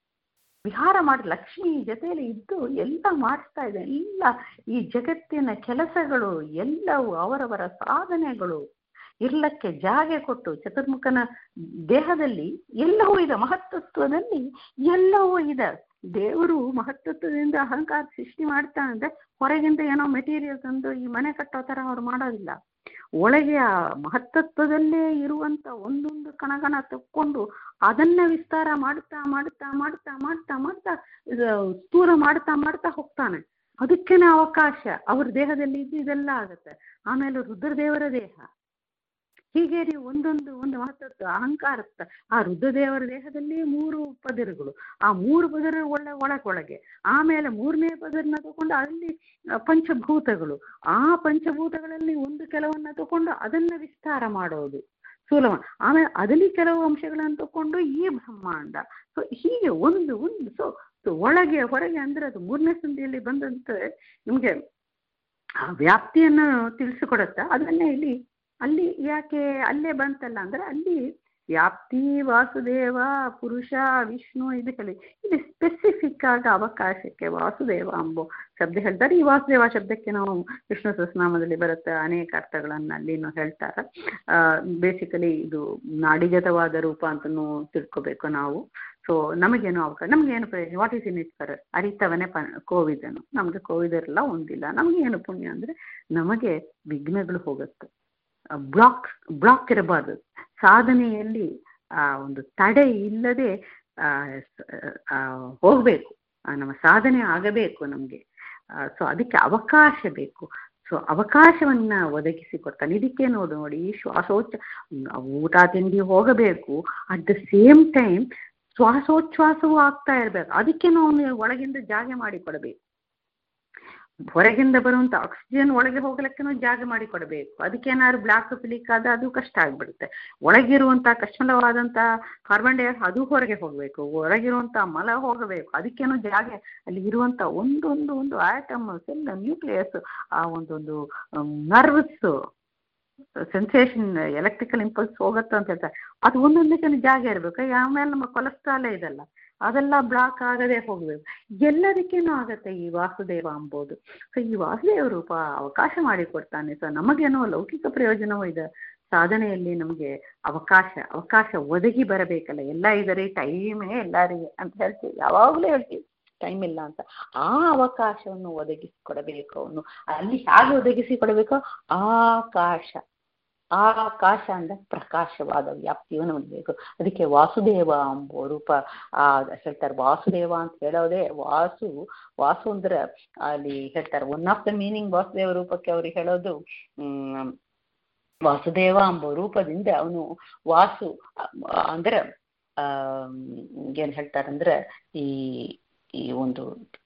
ವಿಹಾರ ಮಾಡಿ ಲಕ್ಷ್ಮಿ ಜೊತೆಯಲ್ಲಿ ಇದ್ದು ಎಲ್ಲ ಮಾಡಿಸ್ತಾ ಇದೆ ಎಲ್ಲ ಈ ಜಗತ್ತಿನ ಕೆಲಸಗಳು ಎಲ್ಲವೂ ಅವರವರ ಸಾಧನೆಗಳು ಇರ್ಲಕ್ಕೆ ಜಾಗೆ ಕೊಟ್ಟು ಚತುರ್ಮುಖನ ದೇಹದಲ್ಲಿ ಎಲ್ಲವೂ ಇದೆ ಮಹತ್ತತ್ವದಲ್ಲಿ ಎಲ್ಲವೂ ಇದೆ ದೇವರು ಮಹತ್ತತ್ವದಿಂದ ಅಹಂಕಾರ ಸೃಷ್ಟಿ ಮಾಡ್ತಾ ಅಂದ್ರೆ ಹೊರಗಿಂದ ಏನೋ ಮೆಟೀರಿಯಲ್ ತಂದು ಈ ಮನೆ ಕಟ್ಟೋ ಥರ ಅವ್ರು ಮಾಡೋದಿಲ್ಲ ಒಳಗೆ ಆ ಮಹತ್ತತ್ವದಲ್ಲೇ ಇರುವಂತ ಒಂದೊಂದು ಕಣಗಣ ತಕ್ಕೊಂಡು ಅದನ್ನ ವಿಸ್ತಾರ ಮಾಡ್ತಾ ಮಾಡ್ತಾ ಮಾಡ್ತಾ ಮಾಡ್ತಾ ಮಾಡ್ತಾ ಸ್ಥೂಲ ಮಾಡ್ತಾ ಮಾಡ್ತಾ ಹೋಗ್ತಾನೆ ಅದಕ್ಕೇನೆ ಅವಕಾಶ ಅವ್ರ ದೇಹದಲ್ಲಿ ಇದ್ದು ಇದೆಲ್ಲ ಆಗುತ್ತೆ ಆಮೇಲೆ ರುದ್ರದೇವರ ದೇಹ ಹೀಗೆ ನೀವು ಒಂದೊಂದು ಒಂದು ಮಹತ್ವತ್ತು ಅಹಂಕಾರ ಆ ರುದ್ರದೇವರ ದೇಹದಲ್ಲಿ ಮೂರು ಪದರುಗಳು ಆ ಮೂರು ಪದರ ಒಳ್ಳೆ ಒಳಗೊಳಗೆ ಆಮೇಲೆ ಮೂರನೇ ಪದರನ್ನ ತಗೊಂಡು ಅಲ್ಲಿ ಪಂಚಭೂತಗಳು ಆ ಪಂಚಭೂತಗಳಲ್ಲಿ ಒಂದು ಕೆಲವನ್ನ ತಗೊಂಡು ಅದನ್ನ ವಿಸ್ತಾರ ಮಾಡೋದು ಸ್ಥೂಲ ಆಮೇಲೆ ಅದರಲ್ಲಿ ಕೆಲವು ಅಂಶಗಳನ್ನು ತಗೊಂಡು ಈ ಬ್ರಹ್ಮಾಂಡ ಸೊ ಹೀಗೆ ಒಂದು ಒಂದು ಸೊ ಒಳಗೆ ಹೊರಗೆ ಅಂದ್ರೆ ಅದು ಮೂರನೇ ಸಂಧಿಯಲ್ಲಿ ಬಂದಂತೆ ನಿಮಗೆ ಆ ವ್ಯಾಪ್ತಿಯನ್ನು ತಿಳಿಸಿಕೊಡುತ್ತೆ ಅದನ್ನೇ ಇಲ್ಲಿ ಅಲ್ಲಿ ಯಾಕೆ ಅಲ್ಲೇ ಬಂತಲ್ಲ ಅಂದ್ರೆ ಅಲ್ಲಿ ವ್ಯಾಪ್ತಿ ವಾಸುದೇವ ಪುರುಷ ವಿಷ್ಣು ಇದು ಹೇಳಿ ಇದು ಸ್ಪೆಸಿಫಿಕ್ ಆಗಿ ಅವಕಾಶಕ್ಕೆ ವಾಸುದೇವ ಅಂಬೋ ಶಬ್ದ ಹೇಳ್ತಾರೆ ಈ ವಾಸುದೇವ ಶಬ್ದಕ್ಕೆ ನಾವು ವಿಷ್ಣು ಸಹಸ್ರನಾಮದಲ್ಲಿ ಬರುತ್ತೆ ಅನೇಕ ಅರ್ಥಗಳನ್ನು ಅಲ್ಲಿನೂ ಹೇಳ್ತಾರೆ ಬೇಸಿಕಲಿ ಇದು ನಾಡಿಗತವಾದ ರೂಪ ಅಂತಲೂ ತಿಳ್ಕೊಬೇಕು ನಾವು ಸೊ ನಮಗೇನು ಅವಕಾಶ ನಮಗೇನು ಪ್ರಯೋಜನ what is in it for ಅರಿತವನೇ ಪ ಕೋವಿದನು ನಮಗೆ ಕೋವಿಡ್ ಇರಲ್ಲ ಒಂದಿಲ್ಲ ನಮಗೇನು ಪುಣ್ಯ ಅಂದರೆ ನಮಗೆ ವಿಘ್ನಗಳು ಹೋಗುತ್ತೆ ಬ್ಲಾಕ್ ಬ್ಲಾಕ್ ಇರಬಾರ್ದು ಸಾಧನೆಯಲ್ಲಿ ಆ ಒಂದು ತಡೆ ಇಲ್ಲದೆ ಹೋಗಬೇಕು ನಮ್ಮ ಸಾಧನೆ ಆಗಬೇಕು ನಮಗೆ ಸೊ ಅದಕ್ಕೆ ಅವಕಾಶ ಬೇಕು ಸೊ ಅವಕಾಶವನ್ನ ಒದಗಿಸಿ ಕೊಡ್ತಾನೆ ಇದಕ್ಕೆ ನೋಡು ನೋಡಿ ಶ್ವಾಸೋಚ್ಛ ಊಟ ತಿಂಡಿ ಹೋಗಬೇಕು ಅಟ್ ದ ಸೇಮ್ ಟೈಮ್ ಶ್ವಾಸೋಚ್ಛ್ವಾಸವೂ ಆಗ್ತಾ ಇರಬೇಕು ಅದಕ್ಕೆ ನಾವು ಒಳಗಿಂದ ಜಾಗ ಮಾಡಿ ಕೊಡಬೇಕು ಹೊರಗಿಂದ ಬರುವಂತ ಆಕ್ಸಿಜನ್ ಒಳಗೆ ಹೋಗ್ಲಿಕ್ಕೆ ಜಾಗ ಮಾಡಿ ಕೊಡಬೇಕು ಅದಕ್ಕೇನಾದ್ರು ಬ್ಲಾಕ್ ಫಿಲಿಕ್ ಆದ ಅದು ಕಷ್ಟ ಆಗ್ಬಿಡುತ್ತೆ ಒಳಗಿರುವಂತ ಕಷ್ಟವಾದಂತ ಕಾರ್ಬನ್ ಡೈಆಕ್ಸೈಡ್ ಅದು ಹೊರಗೆ ಹೋಗಬೇಕು ಹೊರಗಿರುವಂತ ಮಲ ಹೋಗಬೇಕು ಅದಕ್ಕೇನೋ ಜಾಗ ಅಲ್ಲಿ ಇರುವಂತ ಒಂದೊಂದು ಒಂದು ಆಟಮ್ ಸೆಲ್ ನ್ಯೂಕ್ಲಿಯಸ್ ಆ ಒಂದೊಂದು ನರ್ವ್ಸ್ ಸೆನ್ಸೇಷನ್ ಎಲೆಕ್ಟ್ರಿಕಲ್ ಇಂಪಲ್ಸ್ ಹೋಗುತ್ತೆ ಅಂತ ಹೇಳ್ತಾರೆ ಅದು ಒಂದೊಂದಕ್ಕೆ ಜಾಗ ಇರಬೇಕು ಆಮೇಲೆ ನಮ್ಮ ಕೊಲೆಸ್ಟ್ರಾಲೇ ಇದಲ್ಲ ಅದೆಲ್ಲ ಬ್ಲಾಕ್ ಆಗದೆ ಹೋಗಬೇಕು ಎಲ್ಲದಕ್ಕೇನೂ ಆಗತ್ತೆ ಈ ವಾಸುದೇವ ಅಂಬೋದು ಸೊ ಈ ವಾಸುದೇವ ರೂಪ ಅವಕಾಶ ಮಾಡಿಕೊಡ್ತಾನೆ ಸೊ ನಮಗೇನೋ ಲೌಕಿಕ ಪ್ರಯೋಜನವೂ ಇದೆ ಸಾಧನೆಯಲ್ಲಿ ನಮಗೆ ಅವಕಾಶ ಅವಕಾಶ ಒದಗಿ ಬರಬೇಕಲ್ಲ ಎಲ್ಲ ಇದರಿ ಟೈಮೇ ಎಲ್ಲರಿಗೆ ಅಂತ ಹೇಳ್ತೀವಿ ಯಾವಾಗಲೂ ಹೇಳ್ತೀವಿ ಟೈಮ್ ಇಲ್ಲ ಅಂತ ಆ ಅವಕಾಶವನ್ನು ಒದಗಿಸಿಕೊಡಬೇಕು ಅವನು ಅಲ್ಲಿ ಹೇಗೆ ಒದಗಿಸಿ ಕೊಡಬೇಕು ಆಕಾಶ ಆಕಾಶ ಅಂದ್ರೆ ಪ್ರಕಾಶವಾದ ವ್ಯಾಪ್ತಿಯನ್ನು ಹೊಂದಬೇಕು ಅದಕ್ಕೆ ವಾಸುದೇವ ಎಂಬ ರೂಪ ಆ ಹೇಳ್ತಾರೆ ವಾಸುದೇವ ಅಂತ ಹೇಳೋದೇ ವಾಸು ವಾಸು ಅಂದ್ರೆ ಅಲ್ಲಿ ಹೇಳ್ತಾರೆ one of the meaning Vasudeva ರೂಪಕ್ಕೆ ಅವ್ರಿಗೆ ಹೇಳೋದು ಹ್ಮ್ ವಾಸುದೇವ ಎಂಬ ರೂಪದಿಂದ ಅವನು ವಾಸು ಅಂದ್ರೆ ಆ ಏನ್ ಹೇಳ್ತಾರಂದ್ರೆ ಈ ಈ ಒಂದು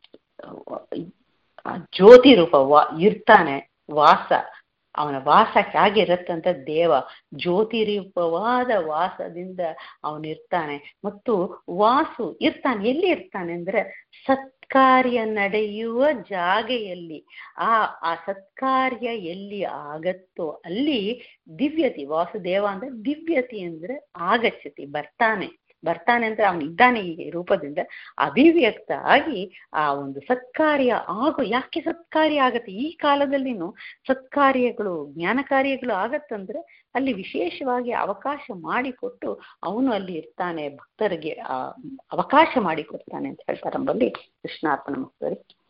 ಜ್ಯೋತಿ ರೂಪ ವಾ ಇರ್ತಾನೆ ವಾಸ ಅವನ ವಾಸ ಹೇಗಿರತ್ತಂತ ದೇವ ಜ್ಯೋತಿರೂಪವಾದ ವಾಸದಿಂದ ಅವನಿರ್ತಾನೆ ಮತ್ತು ವಾಸು ಇರ್ತಾನೆ ಎಲ್ಲಿ ಇರ್ತಾನೆ ಅಂದ್ರೆ ಸತ್ಕಾರ್ಯ ನಡೆಯುವ ಜಾಗೆಯಲ್ಲಿ ಆ ಆ ಸತ್ಕಾರ್ಯ ಎಲ್ಲಿ ಆಗತ್ತೋ ಅಲ್ಲಿ ದಿವ್ಯತಿ ವಾಸುದೇವ ಅಂದ್ರೆ ದಿವ್ಯತಿ ಅಂದ್ರೆ ಆಗಚ್ಚತಿ ಬರ್ತಾನೆ ಬರ್ತಾನೆ ಅಂದ್ರೆ ಅವನು ಇದ್ದಾನೆ ಈ ರೂಪದಿಂದ ಅಭಿವ್ಯಕ್ತ ಆಗಿ ಆ ಒಂದು ಸತ್ಕಾರ್ಯ ಆಗು ಯಾಕೆ ಸತ್ಕಾರ್ಯ ಆಗತ್ತೆ ಈ ಕಾಲದಲ್ಲಿನೂ ಸತ್ಕಾರ್ಯಗಳು ಜ್ಞಾನ ಕಾರ್ಯಗಳು ಆಗತ್ತಂದ್ರೆ ಅಲ್ಲಿ ವಿಶೇಷವಾಗಿ ಅವಕಾಶ ಮಾಡಿಕೊಟ್ಟು ಅವನು ಅಲ್ಲಿ ಇರ್ತಾನೆ ಭಕ್ತರಿಗೆ ಆ ಅವಕಾಶ ಮಾಡಿಕೊಡ್ತಾನೆ ಅಂತ ಹೇಳ್ತಾರೆ ನಮ್ಮಲ್ಲಿ ಕೃಷ್ಣಾರ್ಪಣ ಮಕ್ಕಳಿಗೆ